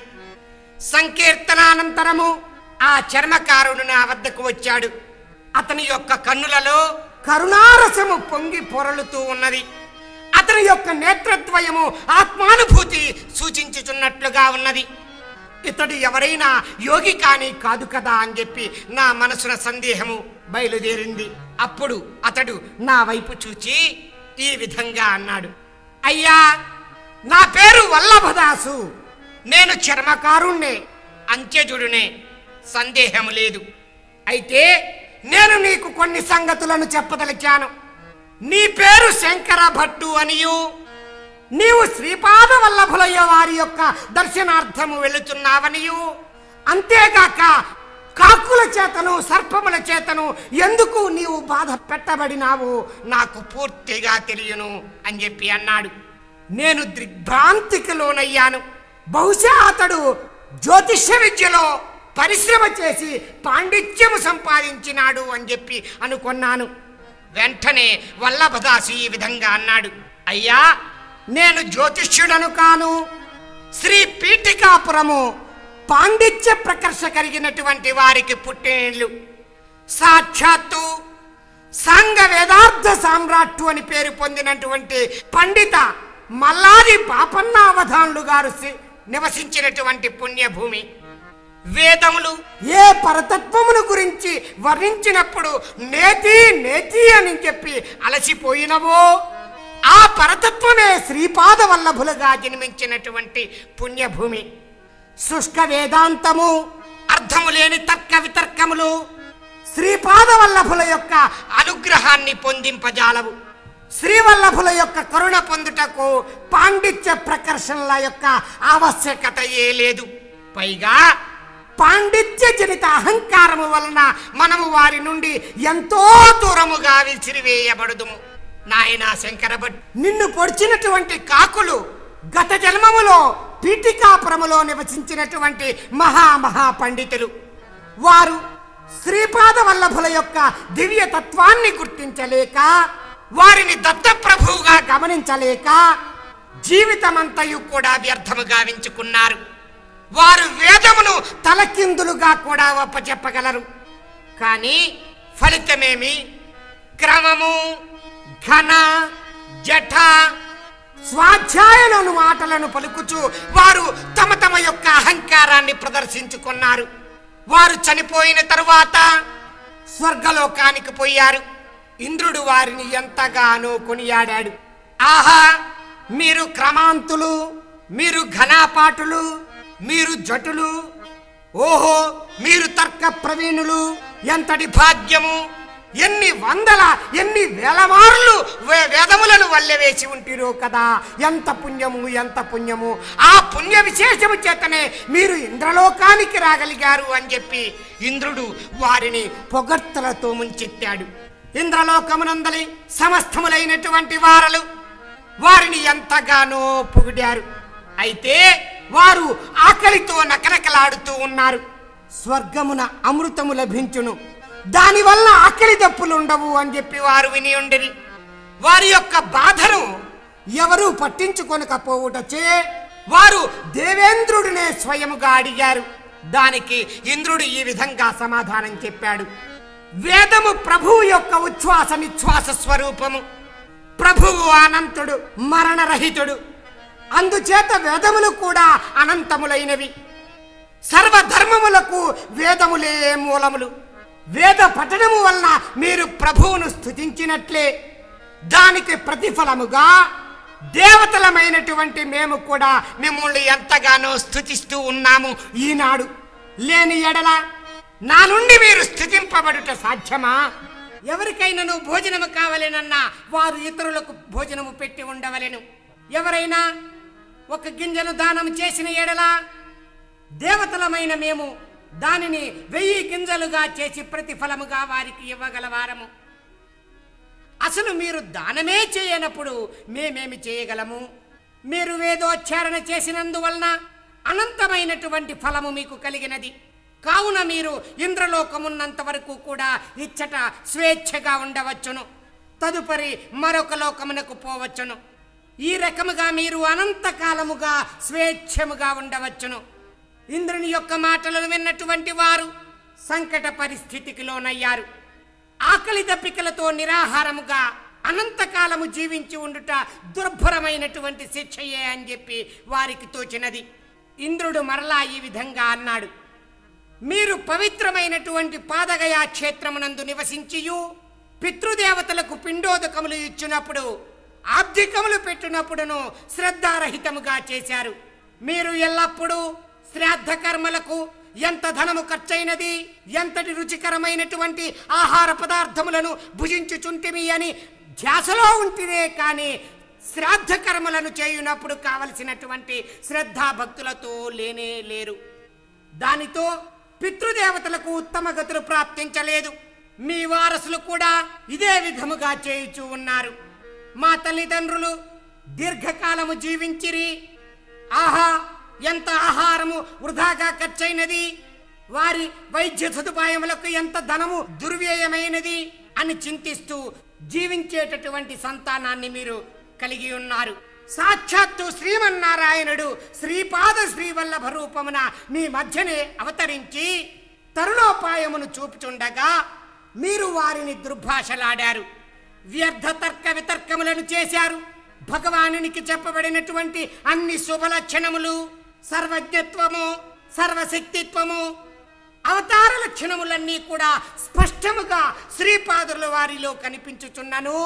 A: సంకీర్తనానంతరము ఆ చర్మకారుడు నా వద్దకు వచ్చాడు అతని యొక్క కన్నులలో కరుణారసము పొంగి పొరలుతూ ఉన్నది అతని యొక్క నేత్రద్వయము ఆత్మానుభూతి సూచించుచున్నట్లుగా ఉన్నది ఇతడు ఎవరైనా యోగి కానీ కాదు కదా అని చెప్పి నా మనసున సందేహము బయలుదేరింది అప్పుడు అతడు నా వైపు చూచి ఈ విధంగా అన్నాడు అయ్యా నా పేరు వల్లభదాసు నేను చర్మకారుణ్ణే అంత్యజుడునే సందేహము లేదు అయితే నేను నీకు కొన్ని సంగతులను చెప్పదలిచాను నీ పేరు శంకర భట్టు అనియు నీవు శ్రీపాద వల్లభులయ్య వారి యొక్క దర్శనార్థము వెళుతున్నావనియు అంతేగాక కాకుల చేతను సర్పముల చేతను ఎందుకు నీవు బాధ పెట్టబడినావు నాకు పూర్తిగా తెలియను అని చెప్పి అన్నాడు నేను దిగ్భ్రాంతికి లోనయ్యాను బహుశా అతడు జ్యోతిష్య విద్యలో పరిశ్రమ చేసి పాండిత్యము సంపాదించినాడు అని చెప్పి అనుకున్నాను వెంటనే వల్లభదాసు ఈ విధంగా అన్నాడు అయ్యా నేను జ్యోతిష్యుడను కాను శ్రీ పీఠికాపురము పాండిత్య ప్రకర్ష కలిగినటువంటి వారికి పుట్టినీళ్ళు సాక్షాత్తు సాంగ వేదార్థ సామ్రాట్టు అని పేరు పొందినటువంటి పండిత మల్లాది పాపన్నావధానులు గారు సి- నివసించినటువంటి పుణ్యభూమి వేదములు ఏ పరతత్వమును గురించి వర్ణించినప్పుడు నేతి నేతి అని చెప్పి అలసిపోయినవో ఆ పరతత్వమే శ్రీపాద వల్లభులుగా జన్మించినటువంటి పుణ్యభూమి శుష్క వేదాంతము అర్థము లేని తర్క వితర్కములు శ్రీపాద వల్లభుల యొక్క అనుగ్రహాన్ని పొందింపజాలవు శ్రీవల్లభుల యొక్క కరుణ పొందుటకు పాండిత్య ప్రకర్షణల యొక్క ఆవశ్యకత ఏ లేదు పైగా పాండిత్య జనిత అహంకారము వలన మనము వారి నుండి ఎంతో దూరముగా విసిరివేయబడుదుము నాయనా శంకరభట్ నిన్ను పొడిచినటువంటి కాకులు గత జన్మములో పీఠికాపురములో నివసించినటువంటి మహా మహా పండితులు వారు శ్రీపాద వల్లభుల యొక్క దివ్య తత్వాన్ని గుర్తించలేక వారిని దత్తప్రభువుగా గమనించలేక జీవితమంతయు కూడా వ్యర్థము గావించుకున్నారు వారు వేదమును తలకిందులుగా కూడా ఒప్పచెప్పగలరు కానీ ఫలితమేమి క్రమము ఘన జఠ స్వాధ్యాయులను మాటలను పలుకుచు వారు తమ తమ యొక్క అహంకారాన్ని ప్రదర్శించుకున్నారు వారు చనిపోయిన తరువాత స్వర్గలోకానికి పోయారు ఇంద్రుడు వారిని ఎంతగానో కొనియాడాడు ఆహా మీరు క్రమాంతులు మీరు ఘనాపాటులు మీరు జటులు ఓహో మీరు తర్క ప్రవీణులు ఎంతటి భాగ్యము ఎన్ని వందల ఎన్ని వేల మార్లు వే- వేదములను వల్లెవేసి ఉంటిరో కదా ఎంత పుణ్యము ఎంత పుణ్యము ఆ పుణ్య విశేషము చేతనే మీరు ఇంద్రలోకానికి రాగలిగారు అని చెప్పి ఇంద్రుడు వారిని పొగడ్తలతో ముంచెత్తాడు ఇంద్రలోకమునందలి సమస్తములైనటువంటి వారలు వారిని ఎంతగానో పొగిడారు అయితే వారు ఆకలితో నకనకలాడుతూ ఉన్నారు స్వర్గమున అమృతము లభించును దానివల్ల ఆకలి దప్పులుండవు అని చెప్పి వారు విని ఉండిరి వారి యొక్క బాధను ఎవరూ పట్టించుకొనకపోవుటచే వారు దేవేంద్రుడినే స్వయముగా అడిగారు దానికి ఇంద్రుడు ఈ విధంగా సమాధానం చెప్పాడు వేదము ప్రభువు యొక్క ఉచ్ఛ్వాస నిశ్వాస స్వరూపము ప్రభువు అనంతుడు మరణరహితుడు అందుచేత వేదములు కూడా అనంతములైనవి సర్వధర్మములకు వేదములే మూలములు వేద పఠనము వలన మీరు ప్రభువును స్థుతించినట్లే దానికి ప్రతిఫలముగా దేవతలమైనటువంటి మేము కూడా మిమ్మల్ని ఎంతగానో స్థుతిస్తూ ఉన్నాము ఈనాడు లేని ఎడల నా నుండి మీరు స్థుతింపబడుట సాధ్యమా ఎవరికైనాను భోజనము కావలేనన్నా వారు ఇతరులకు భోజనము పెట్టి ఉండవలెను ఎవరైనా ఒక గింజను దానం చేసిన ఎడల దేవతలమైన మేము దానిని వెయ్యి గింజలుగా చేసి ప్రతిఫలముగా వారికి ఇవ్వగలవారము అసలు మీరు దానమే చేయనప్పుడు మేమేమి చేయగలము మీరు వేదోచ్చారణ చేసినందువలన అనంతమైనటువంటి ఫలము మీకు కలిగినది కావున మీరు ఇంద్రలోకమున్నంత వరకు కూడా ఇచ్చట స్వేచ్ఛగా ఉండవచ్చును తదుపరి మరొక లోకమునకు పోవచ్చును ఈ రకముగా మీరు అనంతకాలముగా స్వేచ్ఛముగా ఉండవచ్చును ఇంద్రుని యొక్క మాటలను విన్నటువంటి వారు సంకట పరిస్థితికి లోనయ్యారు ఆకలి దప్పికలతో నిరాహారముగా అనంతకాలము జీవించి ఉండుట దుర్భరమైనటువంటి శిక్షయే అని చెప్పి వారికి తోచినది ఇంద్రుడు మరలా ఈ విధంగా అన్నాడు మీరు పవిత్రమైనటువంటి పాదగయా క్షేత్రమునందు నివసించియు పితృదేవతలకు పిండోదకములు ఇచ్చినప్పుడు ఆబ్దికములు పెట్టినప్పుడును శ్రద్ధారహితముగా చేశారు మీరు ఎల్లప్పుడూ శ్రాద్ధ కర్మలకు ఎంత ధనము ఖర్చయినది ఎంతటి రుచికరమైనటువంటి ఆహార పదార్థములను భుజించుచుంటిమి అని ధ్యాసలో ఉంటినే కానీ శ్రాద్ధ కర్మలను చేయునప్పుడు కావలసినటువంటి శ్రద్ధాభక్తులతో లేనే లేరు దానితో పితృదేవతలకు ఉత్తమ గతులు ప్రాప్తించలేదు మీ వారసులు కూడా ఇదే విధముగా చేయుచూ ఉన్నారు మా తల్లిదండ్రులు దీర్ఘకాలము జీవించిరి ఆహా ఎంత ఆహారము వృధాగా ఖర్చయినది వారి వైద్య సదుపాయములకు ఎంత ధనము దుర్వ్యయమైనది అని చింతిస్తూ జీవించేటటువంటి సంతానాన్ని మీరు కలిగి ఉన్నారు సాక్షాత్తు శ్రీమన్నారాయణుడు శ్రీపాద శ్రీవల్లభ రూపమున మీ మధ్యనే అవతరించి తరుణోపాయమును చూపుచుండగా మీరు వారిని దుర్భాషలాడారు వ్యర్థ తర్క వితర్కములను చేశారు భగవానునికి చెప్పబడినటువంటి అన్ని శుభలక్షణములు సర్వజ్ఞత్వము సర్వశక్తిత్వము అవతార లక్షణములన్నీ కూడా స్పష్టముగా శ్రీపాదుల వారిలో కనిపించుచున్నను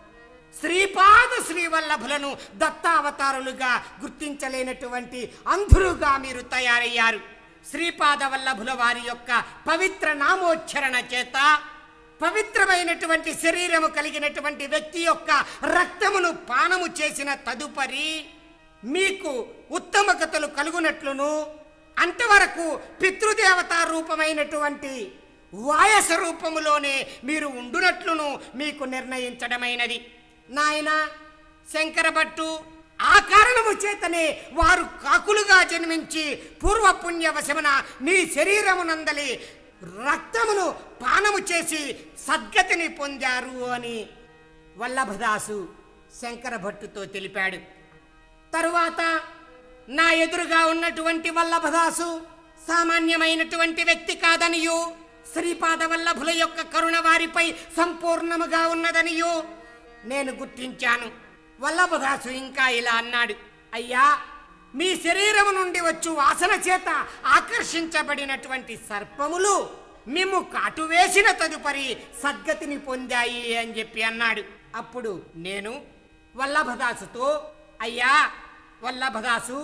A: శ్రీపాద శ్రీవల్లభులను దత్తావతారులుగా గుర్తించలేనటువంటి అంధులుగా మీరు తయారయ్యారు శ్రీపాద వల్లభుల వారి యొక్క పవిత్ర నామోచ్చరణ చేత పవిత్రమైనటువంటి శరీరము కలిగినటువంటి వ్యక్తి యొక్క రక్తమును పానము చేసిన తదుపరి మీకు ఉత్తమకతలు కలుగునట్లును అంతవరకు పితృదేవతా రూపమైనటువంటి వాయస రూపములోనే మీరు ఉండునట్లును మీకు నిర్ణయించడమైనది నాయన శంకరభట్టు ఆ కారణము చేతనే వారు కాకులుగా జన్మించి పూర్వపుణ్యవశమున నీ శరీరమునందలి రక్తమును పానము చేసి సద్గతిని పొందారు అని వల్లభదాసు శంకరభట్టుతో తెలిపాడు తరువాత నా ఎదురుగా ఉన్నటువంటి వల్లభదాసు సామాన్యమైనటువంటి వ్యక్తి కాదనియో శ్రీపాద వల్లభుల యొక్క కరుణ వారిపై సంపూర్ణముగా ఉన్నదనియో నేను గుర్తించాను వల్లభదాసు ఇంకా ఇలా అన్నాడు అయ్యా మీ శరీరము నుండి వచ్చు వాసన చేత ఆకర్షించబడినటువంటి సర్పములు మేము కాటు వేసిన తదుపరి సద్గతిని పొందాయి అని చెప్పి అన్నాడు అప్పుడు నేను వల్లభదాసుతో అయ్యా వల్లభదాసు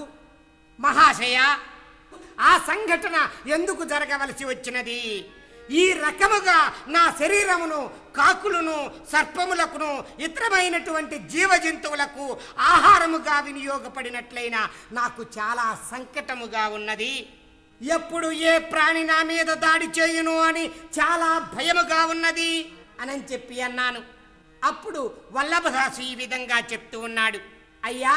A: మహాశయ ఆ సంఘటన ఎందుకు జరగవలసి వచ్చినది ఈ రకముగా నా శరీరమును కాకులను సర్పములకును ఇతరమైనటువంటి జీవ జంతువులకు ఆహారముగా వినియోగపడినట్లయిన నాకు చాలా సంకటముగా ఉన్నది ఎప్పుడు ఏ ప్రాణి నా మీద దాడి చేయును అని చాలా భయముగా ఉన్నది అని చెప్పి అన్నాను అప్పుడు వల్లభదాసు ఈ విధంగా చెప్తూ ఉన్నాడు అయ్యా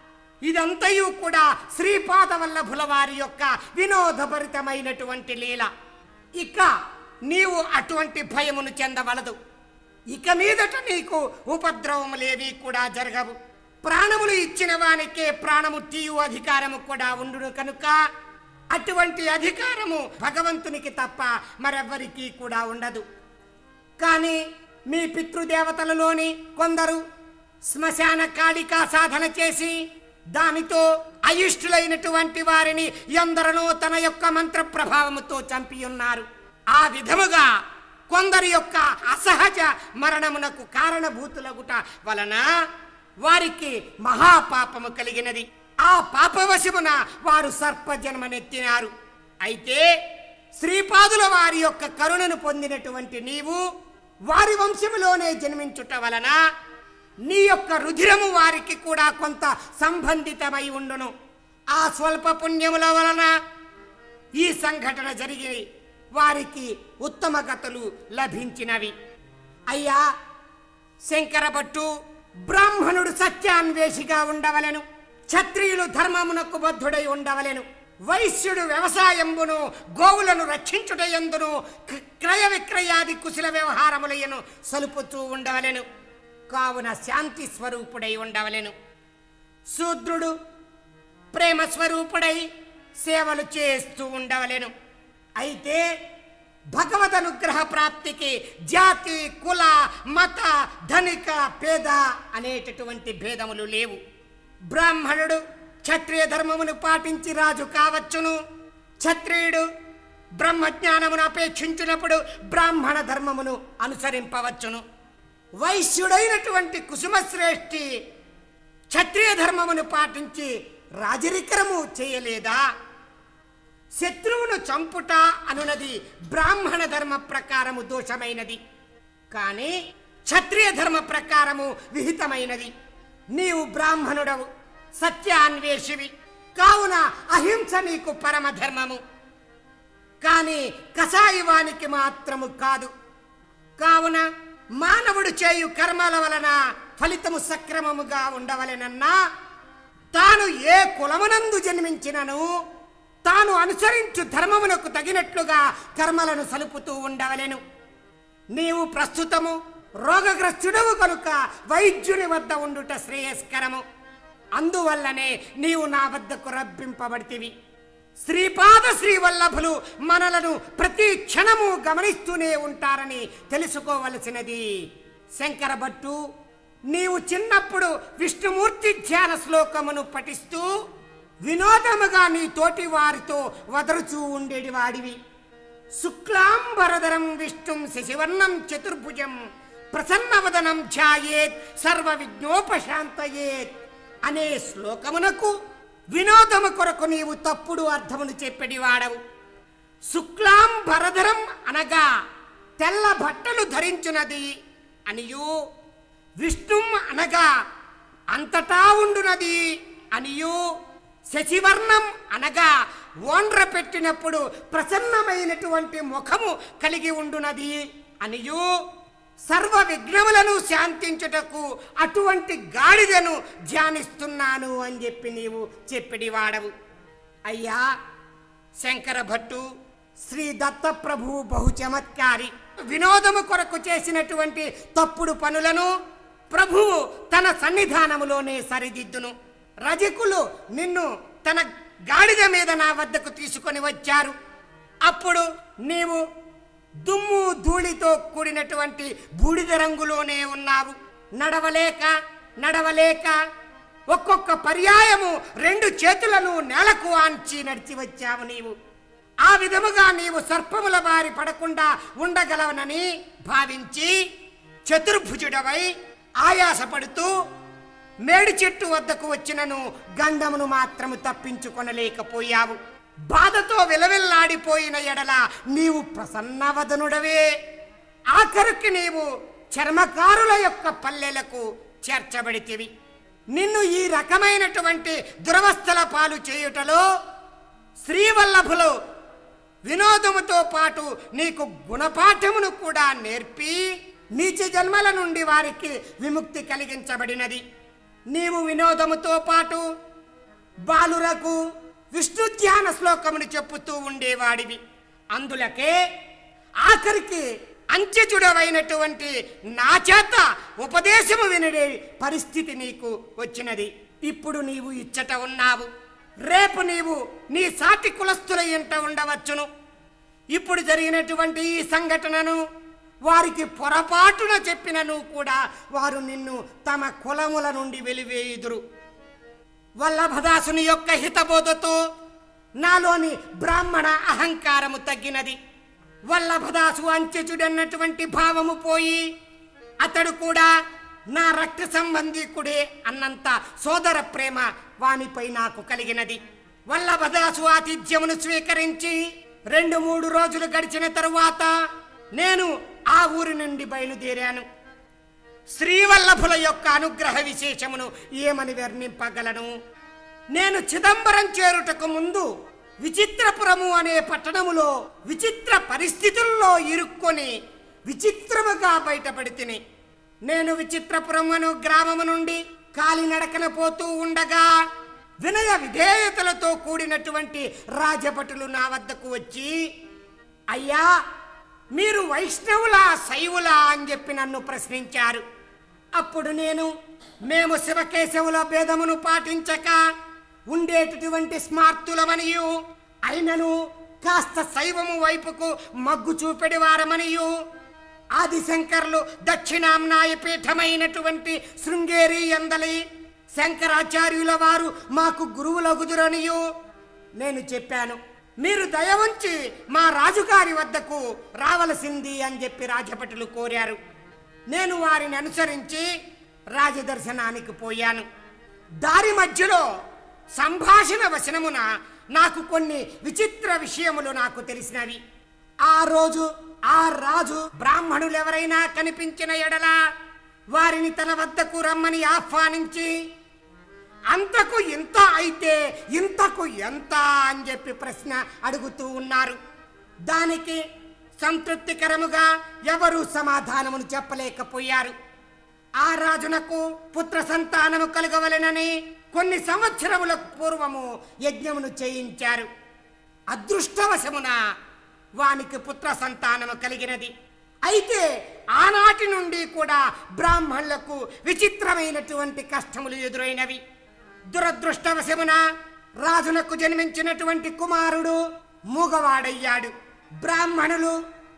A: ఇదంతయు కూడా శ్రీపాద వల్లభుల వారి యొక్క వినోదభరితమైనటువంటి లీల ఇక నీవు అటువంటి భయమును చెందవలదు ఇక మీదట నీకు ఉపద్రవములేవి కూడా జరగవు ప్రాణములు ఇచ్చిన వానికే ప్రాణము తీయు అధికారము కూడా ఉండును కనుక అటువంటి అధికారము భగవంతునికి తప్ప మరెవ్వరికీ కూడా ఉండదు కానీ మీ పితృదేవతలలోని కొందరు శ్మశాన కాళికా సాధన చేసి దానితో అయుష్టులైనటువంటి వారిని ఎందరనో తన యొక్క మంత్ర ప్రభావముతో చంపి ఉన్నారు ఆ విధముగా కొందరి యొక్క అసహజ మరణమునకు కారణభూతులగుట వలన వారికి మహాపాపము కలిగినది ఆ పాపవశమున వారు సర్పజన్మనెత్తినారు అయితే శ్రీపాదుల వారి యొక్క కరుణను పొందినటువంటి నీవు వారి వంశములోనే జన్మించుట వలన నీ యొక్క రుధిరము వారికి కూడా కొంత సంబంధితమై ఉండును ఆ స్వల్ప పుణ్యముల వలన ఈ సంఘటన జరిగి వారికి ఉత్తమ గతులు లభించినవి అయ్యా శంకరభట్టు బ్రాహ్మణుడు సత్యాన్వేషిగా ఉండవలెను క్షత్రియులు ధర్మమునకు బద్ధుడై ఉండవలెను వైశ్యుడు వ్యవసాయంబును గోవులను రక్షించుటయందును క్రయ విక్రయాది కుశల వ్యవహారములయను సలుపుతూ ఉండవలెను కావున శాంతి స్వరూపుడై ఉండవలెను శూద్రుడు ప్రేమ స్వరూపుడై సేవలు చేస్తూ ఉండవలెను అయితే భగవద్ అనుగ్రహ ప్రాప్తికి జాతి కుల మత ధనిక పేద అనేటటువంటి భేదములు లేవు బ్రాహ్మణుడు క్షత్రియ ధర్మమును పాటించి రాజు కావచ్చును క్షత్రియుడు బ్రహ్మజ్ఞానమును అపేక్షించినప్పుడు బ్రాహ్మణ ధర్మమును అనుసరింపవచ్చును వైశ్యుడైనటువంటి కుసుమశ్రేష్ఠి క్షత్రియ ధర్మమును పాటించి రాజరికరము చేయలేదా శత్రువును చంపుట అనునది బ్రాహ్మణ ధర్మ ప్రకారము దోషమైనది కానీ క్షత్రియ ధర్మ ప్రకారము విహితమైనది నీవు బ్రాహ్మణుడవు సత్యాన్వేషివి కావున అహింస నీకు పరమ ధర్మము కానీ కసాయివానికి మాత్రము కాదు కావున మానవుడు చేయు కర్మల వలన ఫలితము సక్రమముగా ఉండవలెనన్నా తాను ఏ కులమునందు జన్మించినను తాను అనుసరించు ధర్మమునకు తగినట్లుగా కర్మలను సలుపుతూ ఉండవలెను నీవు ప్రస్తుతము రోగగ్రస్తుడవు కనుక వైద్యుని వద్ద ఉండుట శ్రేయస్కరము అందువల్లనే నీవు నా వద్దకు రప్పింపబడితివి శ్రీపాద శ్రీవల్లభులు మనలను ప్రతి క్షణము గమనిస్తూనే ఉంటారని తెలుసుకోవలసినది శంకర భట్టు నీవు చిన్నప్పుడు విష్ణుమూర్తి ధ్యాన శ్లోకమును పఠిస్తూ వినోదముగా నీ తోటి వారితో వదరుచూ ఉండేటి వాడివి శుక్లాంబరధరం విష్ణుం శశివర్ణం చతుర్భుజం ప్రసన్నవదనం ధ్యాయేత్ సర్వ విఘ్నోపశాంతయేత్ అనే శ్లోకమునకు వినోదము కొరకు నీవు తప్పుడు అర్థమును చెప్పెడి వాడవు శుక్లాం భరధరం అనగా తెల్ల బట్టలు ధరించున్నది అనియు విష్ణుం అనగా అంతటా ఉండునది అనియు శశివర్ణం అనగా ఓండ్ర పెట్టినప్పుడు ప్రసన్నమైనటువంటి ముఖము కలిగి ఉండునది అనియు సర్వ విఘ్నములను శాంతించుటకు అటువంటి గాడిదను ధ్యానిస్తున్నాను అని చెప్పి నీవు చెప్పిడి వాడవు అయ్యా శంకర భట్టు శ్రీ దత్త ప్రభు బహు చమత్కారి వినోదము కొరకు చేసినటువంటి తప్పుడు పనులను ప్రభువు తన సన్నిధానములోనే సరిదిద్దును రజకులు నిన్ను తన గాడిద మీద నా వద్దకు తీసుకొని వచ్చారు అప్పుడు నీవు దుమ్ము ధూళితో కూడినటువంటి బూడిద రంగులోనే ఉన్నావు నడవలేక నడవలేక ఒక్కొక్క పర్యాయము రెండు చేతులను నేలకు ఆంచి నడిచి వచ్చావు నీవు ఆ విధముగా నీవు సర్పముల బారి పడకుండా ఉండగలవనని భావించి చతుర్భుజుడవై ఆయాసపడుతూ మేడి చెట్టు వద్దకు వచ్చినను గంధమును మాత్రము తప్పించుకొనలేకపోయావు బాధతో విలవిల్లాడిపోయిన ఎడల నీవు ప్రసన్నవదనుడవే ఆఖరికి నీవు చర్మకారుల యొక్క పల్లెలకు చేర్చబడితివి నిన్ను ఈ రకమైనటువంటి దురవస్థల పాలు చేయుటలో శ్రీవల్లభులు వినోదముతో పాటు నీకు గుణపాఠమును కూడా నేర్పి నీచ జన్మల నుండి వారికి విముక్తి కలిగించబడినది నీవు వినోదముతో పాటు బాలురకు విష్ణు ధ్యాన శ్లోకమును చెప్పుతూ ఉండేవాడివి అందులకే ఆఖరికి అంచెచుడవైనటువంటి నా చేత ఉపదేశము వినడే పరిస్థితి నీకు వచ్చినది ఇప్పుడు నీవు ఇచ్చట ఉన్నావు రేపు నీవు నీ సాటి కులస్తుల ఇంట ఉండవచ్చును ఇప్పుడు జరిగినటువంటి ఈ సంఘటనను వారికి పొరపాటున చెప్పినను కూడా వారు నిన్ను తమ కులముల నుండి వెలివేయుదురు వల్లభదాసుని యొక్క హితబోధతో నాలోని బ్రాహ్మణ అహంకారము తగ్గినది వల్లభదాసు అంచెచుడన్నటువంటి భావము పోయి అతడు కూడా నా రక్త సంబంధీకుడే అన్నంత సోదర ప్రేమ వానిపై నాకు కలిగినది వల్లభదాసు ఆతిథ్యమును స్వీకరించి రెండు మూడు రోజులు గడిచిన తరువాత నేను ఆ ఊరి నుండి బయలుదేరాను శ్రీవల్లభుల యొక్క అనుగ్రహ విశేషమును ఏమని వర్ణింపగలను నేను చిదంబరం చేరుటకు ముందు విచిత్రపురము అనే పట్టణములో విచిత్ర పరిస్థితుల్లో ఇరుక్కొని విచిత్రముగా బయటపడి తిని నేను విచిత్రపురం అను గ్రామము నుండి కాలినడకన పోతూ ఉండగా వినయ విధేయతలతో కూడినటువంటి రాజభటులు నా వద్దకు వచ్చి అయ్యా మీరు వైష్ణవులా శైవులా అని చెప్పి నన్ను ప్రశ్నించారు అప్పుడు నేను మేము శివకేశవుల భేదమును పాటించక ఉండేటటువంటి స్మార్తులమనియు అయినను కాస్త శైవము వైపుకు మగ్గు చూపెడి వారమనియు ఆదిశంకర్లు దక్షిణాంనాయ పీఠమైనటువంటి శృంగేరి ఎందలి శంకరాచార్యుల వారు మాకు గురువులగుదురనియు నేను చెప్పాను మీరు దయ ఉంచి మా రాజుగారి వద్దకు రావలసింది అని చెప్పి రాజభటులు కోరారు నేను వారిని అనుసరించి రాజదర్శనానికి పోయాను దారి మధ్యలో సంభాషణ వచనమున నాకు కొన్ని విచిత్ర విషయములు నాకు తెలిసినవి ఆ రోజు ఆ రాజు బ్రాహ్మణులు ఎవరైనా కనిపించిన ఎడల వారిని తన వద్దకు రమ్మని ఆహ్వానించి అంతకు ఇంత అయితే ఇంతకు ఎంత అని చెప్పి ప్రశ్న అడుగుతూ ఉన్నారు దానికి సంతృప్తికరముగా ఎవరు సమాధానమును చెప్పలేకపోయారు ఆ రాజునకు పుత్ర సంతానము కలగవలెనని కొన్ని సంవత్సరముల పూర్వము యజ్ఞమును చేయించారు అదృష్టవశమున వానికి పుత్ర సంతానము కలిగినది అయితే ఆనాటి నుండి కూడా బ్రాహ్మణులకు విచిత్రమైనటువంటి కష్టములు ఎదురైనవి దురదృష్టవశమున రాజునకు జన్మించినటువంటి కుమారుడు మూగవాడయ్యాడు బ్రాహ్మణులు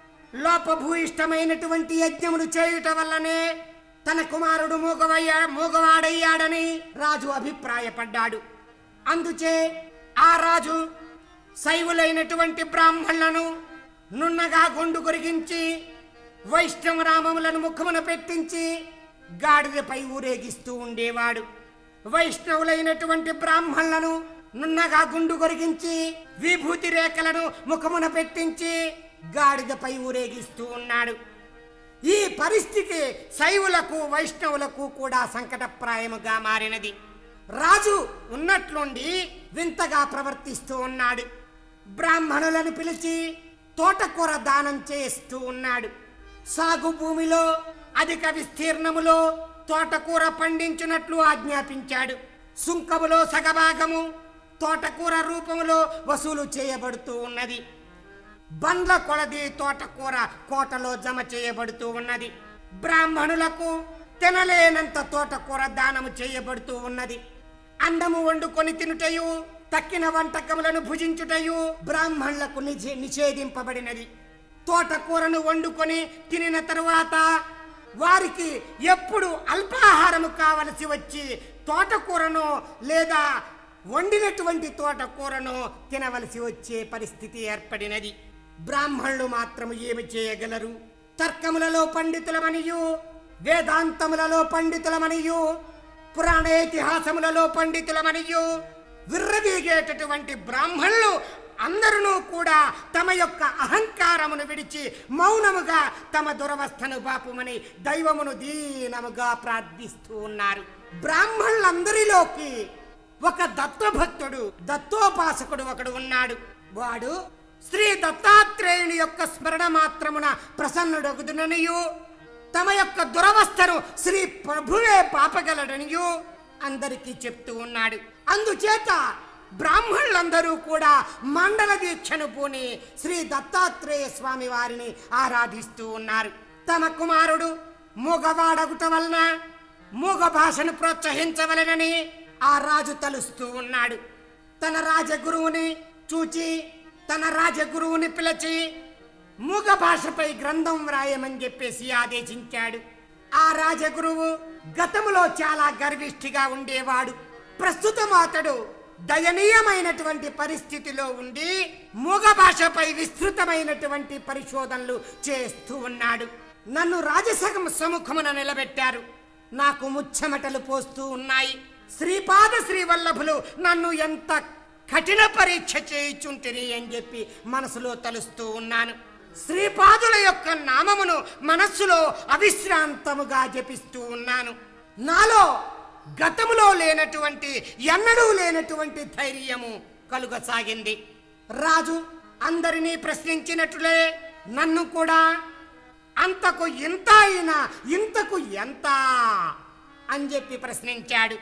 A: లోపభూయిష్టమైనటువంటి యజ్ఞములు చేయుట వల్లనే తన కుమారుడు మూగవయ్యా మూగవాడయ్యాడని రాజు అభిప్రాయపడ్డాడు అందుచే ఆ రాజు శైవులైనటువంటి బ్రాహ్మణులను నున్నగా గుండు కొరిగించి వైష్ణవ రామములను ముఖమున పెట్టించి గాడిదపై ఊరేగిస్తూ ఉండేవాడు వైష్ణవులైనటువంటి బ్రాహ్మణులను నున్నగా గుండు కొరిగించి విభూతి రేఖలను ముఖమున పెట్టించి గాడిదపై ఊరేగిస్తూ ఉన్నాడు ఈ పరిస్థితి శైవులకు వైష్ణవులకు కూడా సంకటప్రాయముగా మారినది రాజు ఉన్నట్లుండి వింతగా ప్రవర్తిస్తూ ఉన్నాడు బ్రాహ్మణులను పిలిచి తోటకూర దానం చేస్తూ ఉన్నాడు సాగు భూమిలో అధిక విస్తీర్ణములో తోటకూర పండించినట్లు ఆజ్ఞాపించాడు సుంకములో సగభాగము తోటకూర రూపములో వసూలు చేయబడుతూ ఉన్నది బండ్ల కొలది తోటకూర కోటలో జమ చేయబడుతూ ఉన్నది బ్రాహ్మణులకు తినలేనంత తోటకూర దానము చేయబడుతూ ఉన్నది అన్నము వండుకొని తినుటయు తక్కిన వంటకములను భుజించుటయు బ్రాహ్మణులకు నిషే నిషేధింపబడినది తోటకూరను వండుకొని తినిన తరువాత వారికి ఎప్పుడు అల్పాహారము కావలసి వచ్చి తోటకూరను లేదా వండినటువంటి తోటకూరను తినవలసి వచ్చే పరిస్థితి ఏర్పడినది బ్రాహ్మణులు మాత్రము ఏమి చేయగలరు తర్కములలో పండితులమనియు వేదాంతములలో పండితులమనియు పురాణేతిహాసములలో పండితులమనియు విర్రవీగేటటువంటి బ్రాహ్మణులు అందరూ కూడా తమ యొక్క అహంకారమును విడిచి మౌనముగా తమ దురవస్థను పాపమని దైవమును దీనముగా ప్రార్థిస్తూ ఉన్నారు బ్రాహ్మణులందరిలోకి ఒక దత్తభక్తుడు దత్తోపాసకుడు ఒకడు ఉన్నాడు వాడు శ్రీ దత్తాత్రేయుని యొక్క స్మరణ మాత్రమున ప్రసన్నుడొగుదుననియు తమ యొక్క దురవస్థను శ్రీ ప్రభువే పాపగలడనియు అందరికీ చెప్తూ ఉన్నాడు అందుచేత బ్రాహ్మణులందరూ కూడా మండల దీక్షను పూని శ్రీ దత్తాత్రేయ స్వామి వారిని ఆరాధిస్తూ ఉన్నారు తమ కుమారుడు మూగవాడగుట వలన మూగ భాషను ప్రోత్సహించవలెనని ఆ రాజు తలుస్తూ ఉన్నాడు తన రాజగురువుని చూచి తన రాజగురువుని పిలిచి మూగ భాషపై గ్రంథం వ్రాయమని చెప్పేసి ఆదేశించాడు ఆ రాజగురువు గతములో చాలా గర్విష్ఠిగా ఉండేవాడు ప్రస్తుతం అతడు దయనీయమైనటువంటి పరిస్థితిలో ఉండి మూగ భాషపై విస్తృతమైనటువంటి పరిశోధనలు చేస్తూ ఉన్నాడు నన్ను రాజసగం సముఖమున నిలబెట్టారు నాకు ముచ్చమటలు పోస్తూ ఉన్నాయి శ్రీపాద శ్రీవల్లభులు నన్ను ఎంత కఠిన పరీక్ష చేయుచుంటిరి అని చెప్పి మనసులో తలుస్తూ ఉన్నాను శ్రీపాదుల యొక్క నామమును మనస్సులో అవిశ్రాంతముగా జపిస్తూ ఉన్నాను నాలో గతములో లేనటువంటి ఎన్నడూ లేనటువంటి ధైర్యము కలుగసాగింది రాజు అందరినీ ప్రశ్నించినట్లే నన్ను కూడా అంతకు ఇంత అయినా ఇంతకు ఎంత అని చెప్పి ప్రశ్నించాడు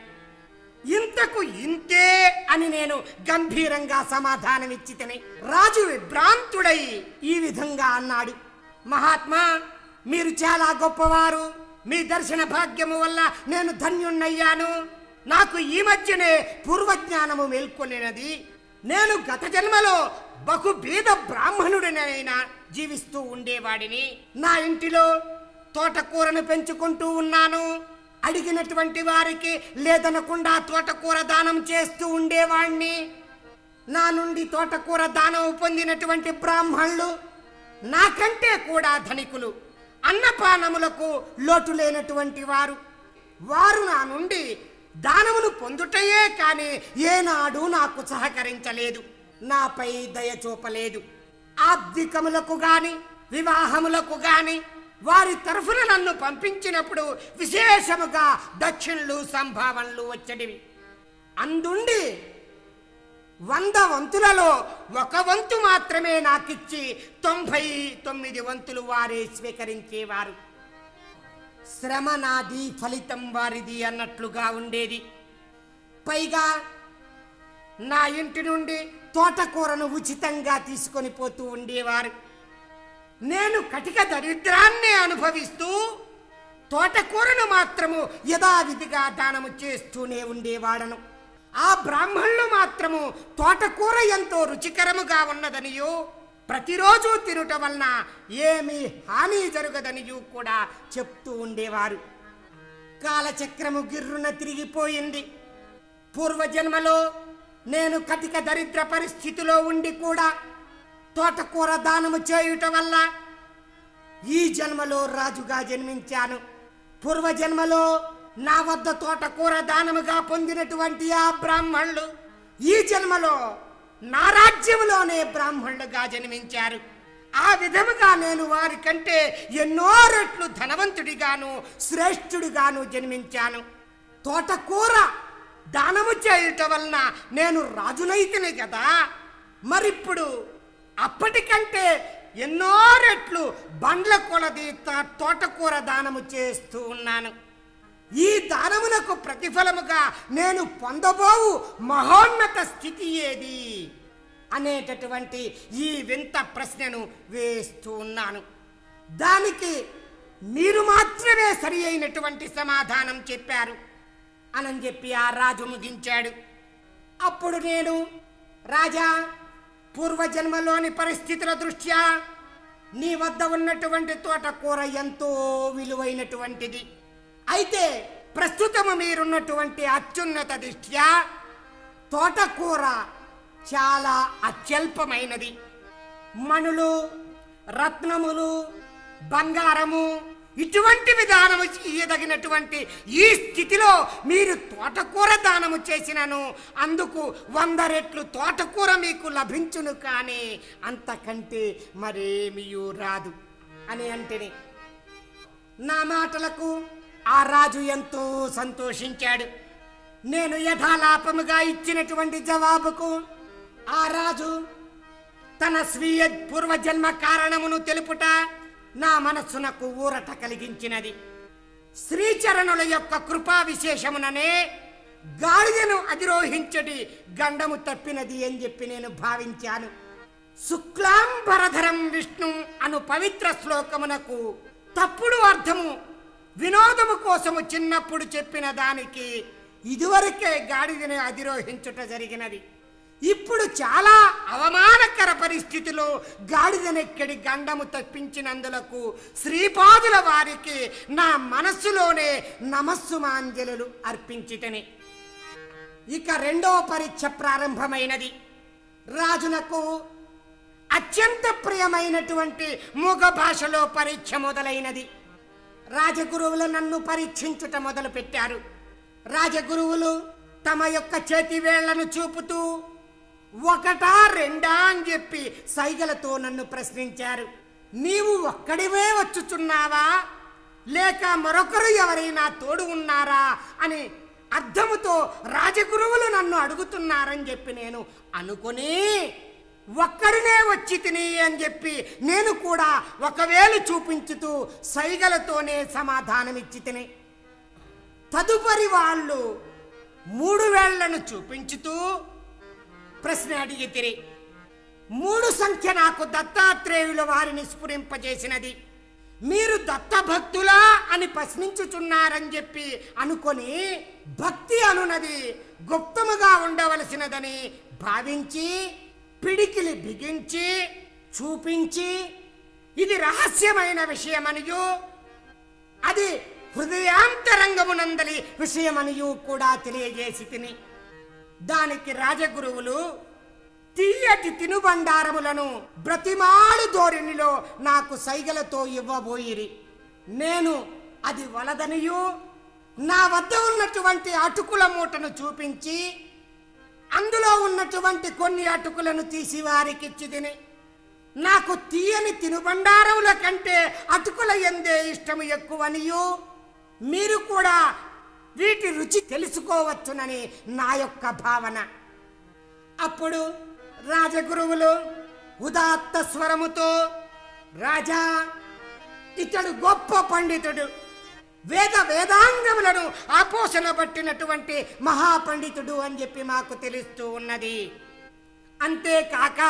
A: ఇంతకు ఇంతే అని నేను గంభీరంగా సమాధానమిచ్చి తిని రాజు విభ్రాంతుడై ఈ విధంగా అన్నాడు మహాత్మా మీరు చాలా గొప్పవారు మీ దర్శన భాగ్యము వల్ల నేను ధన్యుణ్ణయ్యాను నాకు ఈ మధ్యనే పూర్వజ్ఞానము మేల్కొనినది నేను గత జన్మలో బహు బీద బ్రాహ్మణుడినైనా జీవిస్తూ ఉండేవాడిని నా ఇంటిలో తోటకూరను పెంచుకుంటూ ఉన్నాను అడిగినటువంటి వారికి లేదనకుండా తోటకూర దానం చేస్తూ ఉండేవాణ్ణి నా నుండి తోటకూర దానం పొందినటువంటి బ్రాహ్మణులు నాకంటే కూడా ధనికులు అన్నపానములకు లోటు లేనటువంటి వారు వారు నా నుండి దానమును పొందుటయే కాని ఏనాడు నాకు సహకరించలేదు నాపై దయ చూపలేదు ఆబ్దికములకు గాని వివాహములకు గాని వారి తరఫున నన్ను పంపించినప్పుడు విశేషముగా దక్షిణలు సంభావనలు వచ్చడివి అందుండి వంద వంతులలో ఒక వంతు మాత్రమే నాకిచ్చి తొంభై తొమ్మిది వంతులు వారే స్వీకరించేవారు శ్రమ నాది ఫలితం వారిది అన్నట్లుగా ఉండేది పైగా నా ఇంటి నుండి తోటకూరను ఉచితంగా తీసుకొని పోతూ ఉండేవారు నేను కటిక దరిద్రాన్ని అనుభవిస్తూ తోటకూరను మాత్రము యథావిధిగా దానము చేస్తూనే ఉండేవాడను ఆ బ్రాహ్మణులు మాత్రము తోటకూర ఎంతో రుచికరముగా ఉన్నదనియో ప్రతిరోజు తినుట వలన ఏమీ హాని జరగదనియు కూడా చెప్తూ ఉండేవారు కాలచక్రము గిర్రున తిరిగిపోయింది పూర్వజన్మలో నేను కటిక దరిద్ర పరిస్థితిలో ఉండి కూడా తోటకూర దానము చేయుట వల్ల ఈ జన్మలో రాజుగా జన్మించాను పూర్వజన్మలో నా వద్ద తోటకూర దానముగా పొందినటువంటి ఆ బ్రాహ్మణులు ఈ జన్మలో నా రాజ్యములోనే బ్రాహ్మణులుగా జన్మించారు ఆ విధముగా నేను వారి కంటే ఎన్నో రెట్లు ధనవంతుడిగాను శ్రేష్ఠుడిగాను జన్మించాను తోటకూర దానము చేయుట వలన నేను రాజునైతిని కదా మరిప్పుడు అప్పటికంటే ఎన్నో రెట్లు బండ్ల కొలది త- తోటకూర దానము చేస్తూ ఉన్నాను ఈ దానమునకు ప్రతిఫలముగా నేను పొందబోవు మహోన్నత స్థితి ఏది అనేటటువంటి ఈ వింత ప్రశ్నను వేస్తూ ఉన్నాను దానికి మీరు మాత్రమే సరి అయినటువంటి సమాధానం చెప్పారు అని చెప్పి ఆ రాజు ముగించాడు అప్పుడు నేను రాజా పూర్వజన్మలోని పరిస్థితుల దృష్ట్యా నీ వద్ద ఉన్నటువంటి తోటకూర ఎంతో విలువైనటువంటిది అయితే ప్రస్తుతము మీరున్నటువంటి అత్యున్నత దృష్ట్యా తోటకూర చాలా అత్యల్పమైనది మణులు రత్నములు బంగారము ఇటువంటి విధానము చేయదగినటువంటి ఈ స్థితిలో మీరు తోటకూర దానము చేసినను అందుకు వంద రెట్లు తోటకూర మీకు లభించును కానీ అంతకంటే మరేమియూ రాదు అని అంటేనే నా మాటలకు ఆ రాజు ఎంతో సంతోషించాడు నేను యథాలాపముగా ఇచ్చినటువంటి జవాబుకు ఆ రాజు తన స్వీయ పూర్వజన్మ కారణమును తెలుపుట నా మనస్సునకు ఊరట కలిగించినది శ్రీచరణుల యొక్క కృపా విశేషముననే గాడిదను అధిరోహించడి గండము తప్పినది అని చెప్పి నేను భావించాను శుక్లాంబరధరం విష్ణు అను పవిత్ర శ్లోకమునకు తప్పుడు అర్థము వినోదము కోసము చిన్నప్పుడు చెప్పిన దానికి ఇదివరకే గాడిదను అధిరోహించుట జరిగినది ఇప్పుడు చాలా అవమానకర పరిస్థితిలో గాడిదనెక్కడి గండము తప్పించినందులకు శ్రీపాదుల వారికి నా మనస్సులోనే నమస్సుమాంజలు అర్పించితని ఇక రెండవ పరీక్ష ప్రారంభమైనది రాజునకు అత్యంత ప్రియమైనటువంటి మూగ భాషలో పరీక్ష మొదలైనది రాజగురువులు నన్ను పరీక్షించుట మొదలు పెట్టారు రాజగురువులు తమ యొక్క చేతి వేళ్లను చూపుతూ ఒకటా రెండా అని చెప్పి సైగలతో నన్ను ప్రశ్నించారు నీవు ఒక్కడివే వచ్చుచున్నావా లేక మరొకరు ఎవరైనా తోడు ఉన్నారా అని అర్థముతో రాజగురువులు నన్ను అడుగుతున్నారని చెప్పి నేను అనుకుని ఒక్కడినే వచ్చి తిని అని చెప్పి నేను కూడా ఒకవేళ చూపించుతూ సైగలతోనే సమాధానమిచ్చి తిని తదుపరి వాళ్ళు మూడు వేళ్లను చూపించుతూ ప్రశ్న అడిగితిరి మూడు సంఖ్య నాకు దత్తాత్రేయుల వారిని స్ఫురింపజేసినది మీరు దత్తభక్తులా అని ప్రశ్నించుచున్నారని చెప్పి అనుకొని భక్తి అనునది గుప్తముగా ఉండవలసినదని భావించి పిడికిలి బిగించి చూపించి ఇది రహస్యమైన విషయమనియు అది హృదయాంతరంగమునందలి విషయమనియు కూడా తెలియజేసి తిని దానికి రాజగురువులు తీయటి తినుబండారములను బ్రతిమాలు ధోరణిలో నాకు సైగలతో ఇవ్వబోయిరి నేను అది వలదనియు నా వద్ద ఉన్నటువంటి అటుకుల మూటను చూపించి అందులో ఉన్నటువంటి కొన్ని అటుకులను తీసి వారికిచ్చి తిని నాకు తీయని తినుబండారముల కంటే అటుకుల ఎందే ఇష్టము ఎక్కువనియు మీరు కూడా వీటి రుచి తెలుసుకోవచ్చునని నా యొక్క భావన అప్పుడు రాజగురువులు ఉదాత్త స్వరముతో రాజా ఇతడు గొప్ప పండితుడు వేద వేదాంగములను ఆపోషణ పట్టినటువంటి మహాపండితుడు అని చెప్పి మాకు తెలుస్తూ ఉన్నది అంతేకాక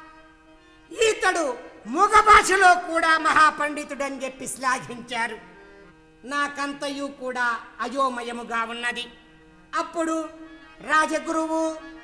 A: ఇతడు మూగ భాషలో కూడా మహాపండితుడు అని చెప్పి శ్లాఘించారు నాకంతయు కూడా అయోమయముగా ఉన్నది అప్పుడు రాజగురువు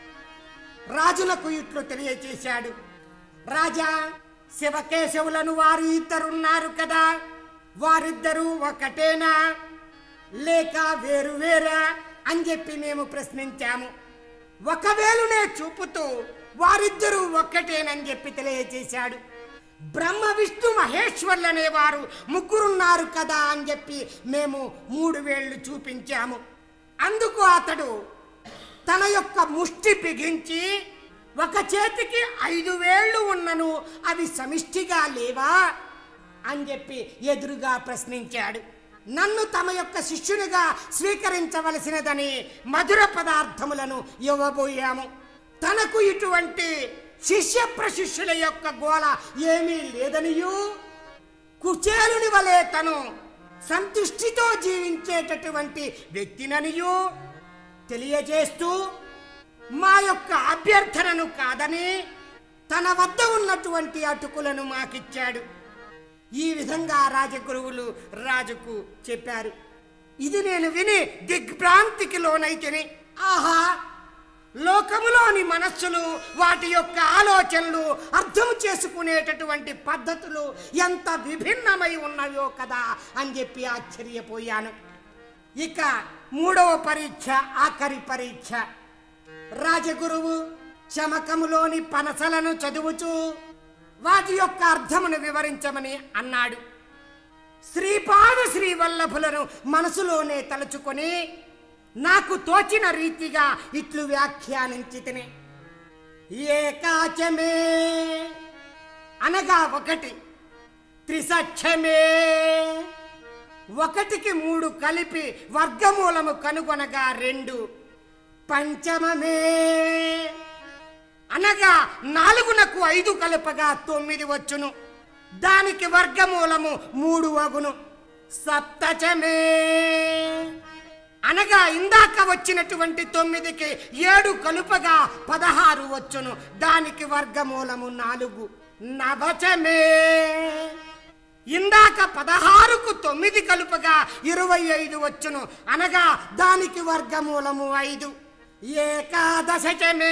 A: రాజులకు ఇట్లు తెలియచేశాడు రాజా శివకేశవులను వారు ఇద్దరున్నారు కదా వారిద్దరూ ఒకటేనా లేక వేరు వేరా అని చెప్పి మేము ప్రశ్నించాము ఒకవేళనే చూపుతూ వారిద్దరూ ఒక్కటేనని చెప్పి తెలియజేశాడు బ్రహ్మ విష్ణు మహేశ్వర్లు అనేవారు ముగ్గురున్నారు కదా అని చెప్పి మేము మూడు వేళ్ళు చూపించాము అందుకు అతడు తన యొక్క ముష్టి బిగించి ఒక చేతికి ఐదు వేళ్ళు ఉన్నను అవి సమిష్టిగా లేవా అని చెప్పి ఎదురుగా ప్రశ్నించాడు నన్ను తమ యొక్క శిష్యునిగా స్వీకరించవలసినదని మధుర పదార్థములను ఇవ్వబోయాము తనకు ఇటువంటి శిష్య ప్రశిష్యుల యొక్క గోల ఏమీ లేదనియు కుచేలుని వలె తను సంతుష్టితో జీవించేటటువంటి వ్యక్తిననియు తెలియజేస్తూ మా యొక్క అభ్యర్థనను కాదని తన వద్ద ఉన్నటువంటి అటుకులను మాకిచ్చాడు ఈ విధంగా రాజగురువులు రాజుకు చెప్పారు ఇది నేను విని దిగ్భ్రాంతికి లోనైతిని ఆహా లోకములోని మనస్సులు వాటి యొక్క ఆలోచనలు అర్థం చేసుకునేటటువంటి పద్ధతులు ఎంత విభిన్నమై ఉన్నవో కదా అని చెప్పి ఆశ్చర్యపోయాను ఇక మూడవ పరీక్ష ఆఖరి పరీక్ష రాజగురువు చమకములోని పనసలను చదువుచూ వాటి యొక్క అర్థమును వివరించమని అన్నాడు శ్రీపాద శ్రీవల్లభులను మనసులోనే తలుచుకొని నాకు తోచిన రీతిగా ఇట్లు వ్యాఖ్యానించి తిని ఏకాచమే అనగా ఒకటి త్రిసఖ్యమే ఒకటికి మూడు కలిపి వర్గమూలము కనుగొనగా రెండు పంచమమే అనగా నాలుగునకు ఐదు కలుపగా తొమ్మిది వచ్చును దానికి వర్గమూలము మూడు అగును సప్తచమే అనగా ఇందాక వచ్చినటువంటి తొమ్మిదికి ఏడు కలుపగా పదహారు వచ్చును దానికి వర్గమూలము నాలుగు నవచమే ఇందాక పదహారుకు తొమ్మిది కలుపగా ఇరవై ఐదు వచ్చును అనగా దానికి వర్గమూలము ఐదు ఏకాదశచమే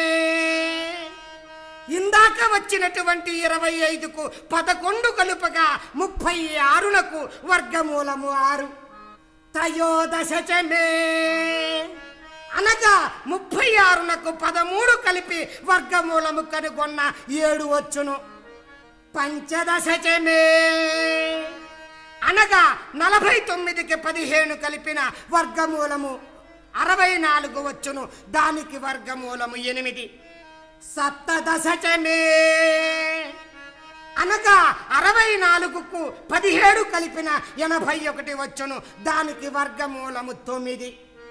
A: ఇందాక వచ్చినటువంటి ఇరవై ఐదుకు పదకొండు కలుపగా ముప్పై ఆరులకు వర్గమూలము ఆరు త్రయోదశచమే అనగా ముప్పై ఆరునకు పదమూడు కలిపి వర్గమూలము కనుగొన్న ఏడు వచ్చును పంచదశచమే అనగా నలభై తొమ్మిదికి పదిహేను కలిపిన వర్గమూలము అరవై నాలుగు వచ్చును దానికి వర్గమూలము ఎనిమిది సప్తదశచమే అనగా అరవై నాలుగుకు పదిహేడు కలిపిన ఎనభై ఒకటి వచ్చును దానికి వర్గమూలము తొమ్మిది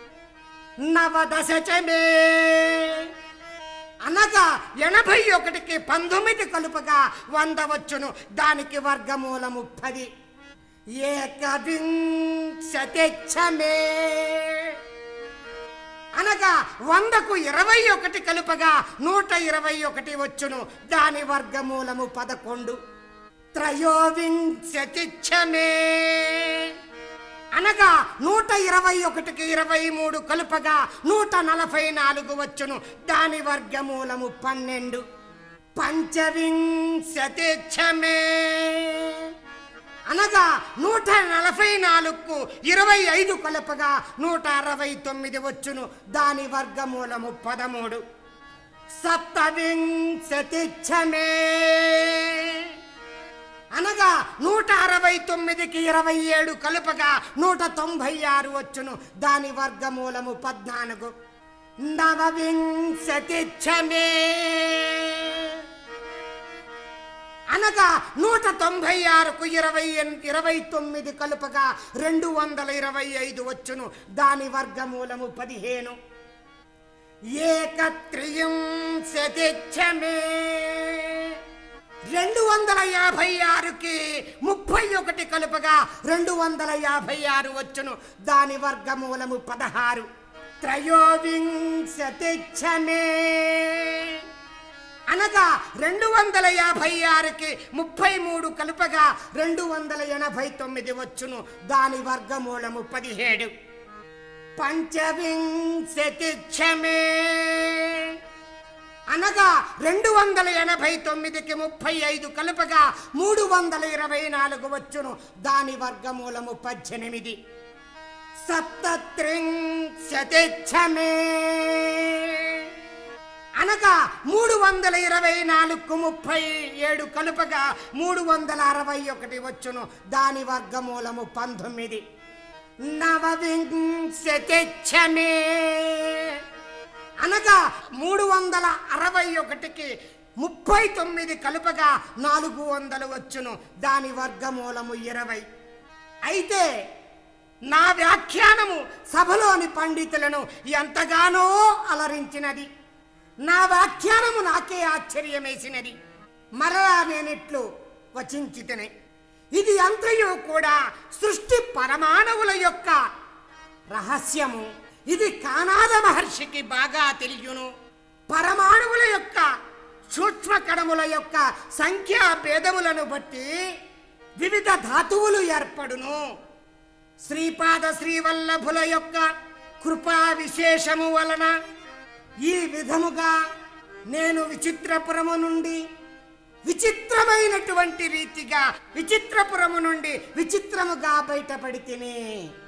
A: నవదశచమే అనగా ఎనభై ఒకటికి పంతొమ్మిది కలుపగా వంద వచ్చును దానికి వర్గమూలము పది ఏకవింశతిచ్చమే అనగా వందకు ఇరవై ఒకటి కలుపగా నూట ఇరవై ఒకటి వచ్చును దాని వర్గమూలము పదకొండు త్రయోవింశతిచ్చమే అనగా నూట ఇరవై ఒకటికి ఇరవై మూడు కలుపగా నూట నలభై నాలుగు వచ్చును దాని వర్గమూలము పన్నెండు పంచవింశతిచ్చమే అనగా నూట నలభై నాలుగుకు ఇరవై ఐదు కలపగా నూట అరవై తొమ్మిది వచ్చును దాని వర్గమూలము పదమూడు సప్తవింశతిచ్చమే అనగా నూట అరవై తొమ్మిదికి ఇరవై ఏడు కలుపగా నూట తొంభై ఆరు వచ్చును దాని వర్గమూలము పద్నాలుగు నవవింశతిచ్చమే అనగా నూట తొంభై ఆరుకు ఇరవై ఎన్- ఇరవై తొమ్మిది కలుపగా రెండు వందల ఇరవై ఐదు వచ్చును దాని వర్గమూలము పదిహేను ఏకత్రియంశతిచ్చమే రెండు వందల యాభై ఆరుకి ముప్పై ఒకటి కలుపగా రెండు వందల యాభై ఆరు వచ్చును దాని వర్గమూలము పదహారు త్రయోవింశతిచ్చమే అనగా రెండు వందల యాభై ఆరుకి ముప్పై మూడు కలుపగా రెండు వందల ఎనభై తొమ్మిది వచ్చును దాని వర్గమూలము పదిహేడు పంచవింశతిచ్చమే అనగా రెండు వందల ఎనభై తొమ్మిదికి ముప్పై ఐదు కలుపగా మూడు వందల ఇరవై నాలుగు వచ్చును దాని వర్గమూలము పద్దెనిమిది సప్తత్రింశతిచ్చమే అనగా మూడు వందల ఇరవై నాలుగు ముప్పై ఏడు కలుపగా మూడు వందల అరవై ఒకటి వచ్చును దాని వర్గమూలము పంతొమ్మిది నవవింశతిచ్చమే అనగా మూడు వందల అరవై ఒకటికి ముప్పై తొమ్మిది కలుపగా నాలుగు వందలు వచ్చును దాని వర్గమూలము ఇరవై అయితే నా వ్యాఖ్యానము సభలోని పండితులను ఎంతగానో అలరించినది నా వ్యాఖ్యానము నాకే ఆశ్చర్యమేసినది మరలా నేనిట్లు వచించితనే ఇది అంతయు కూడా సృష్టి పరమాణువుల యొక్క రహస్యము ఇది కానాద మహర్షికి బాగా తెలియను పరమాణువుల యొక్క సూక్ష్మ కణముల యొక్క సంఖ్యా భేదములను బట్టి వివిధ ధాతువులు ఏర్పడును శ్రీపాద శ్రీవల్లభుల యొక్క కృపా విశేషము వలన ఈ విధముగా నేను విచిత్రపురము నుండి విచిత్రమైనటువంటి రీతిగా విచిత్రపురము నుండి విచిత్రముగా బయటపడి తిని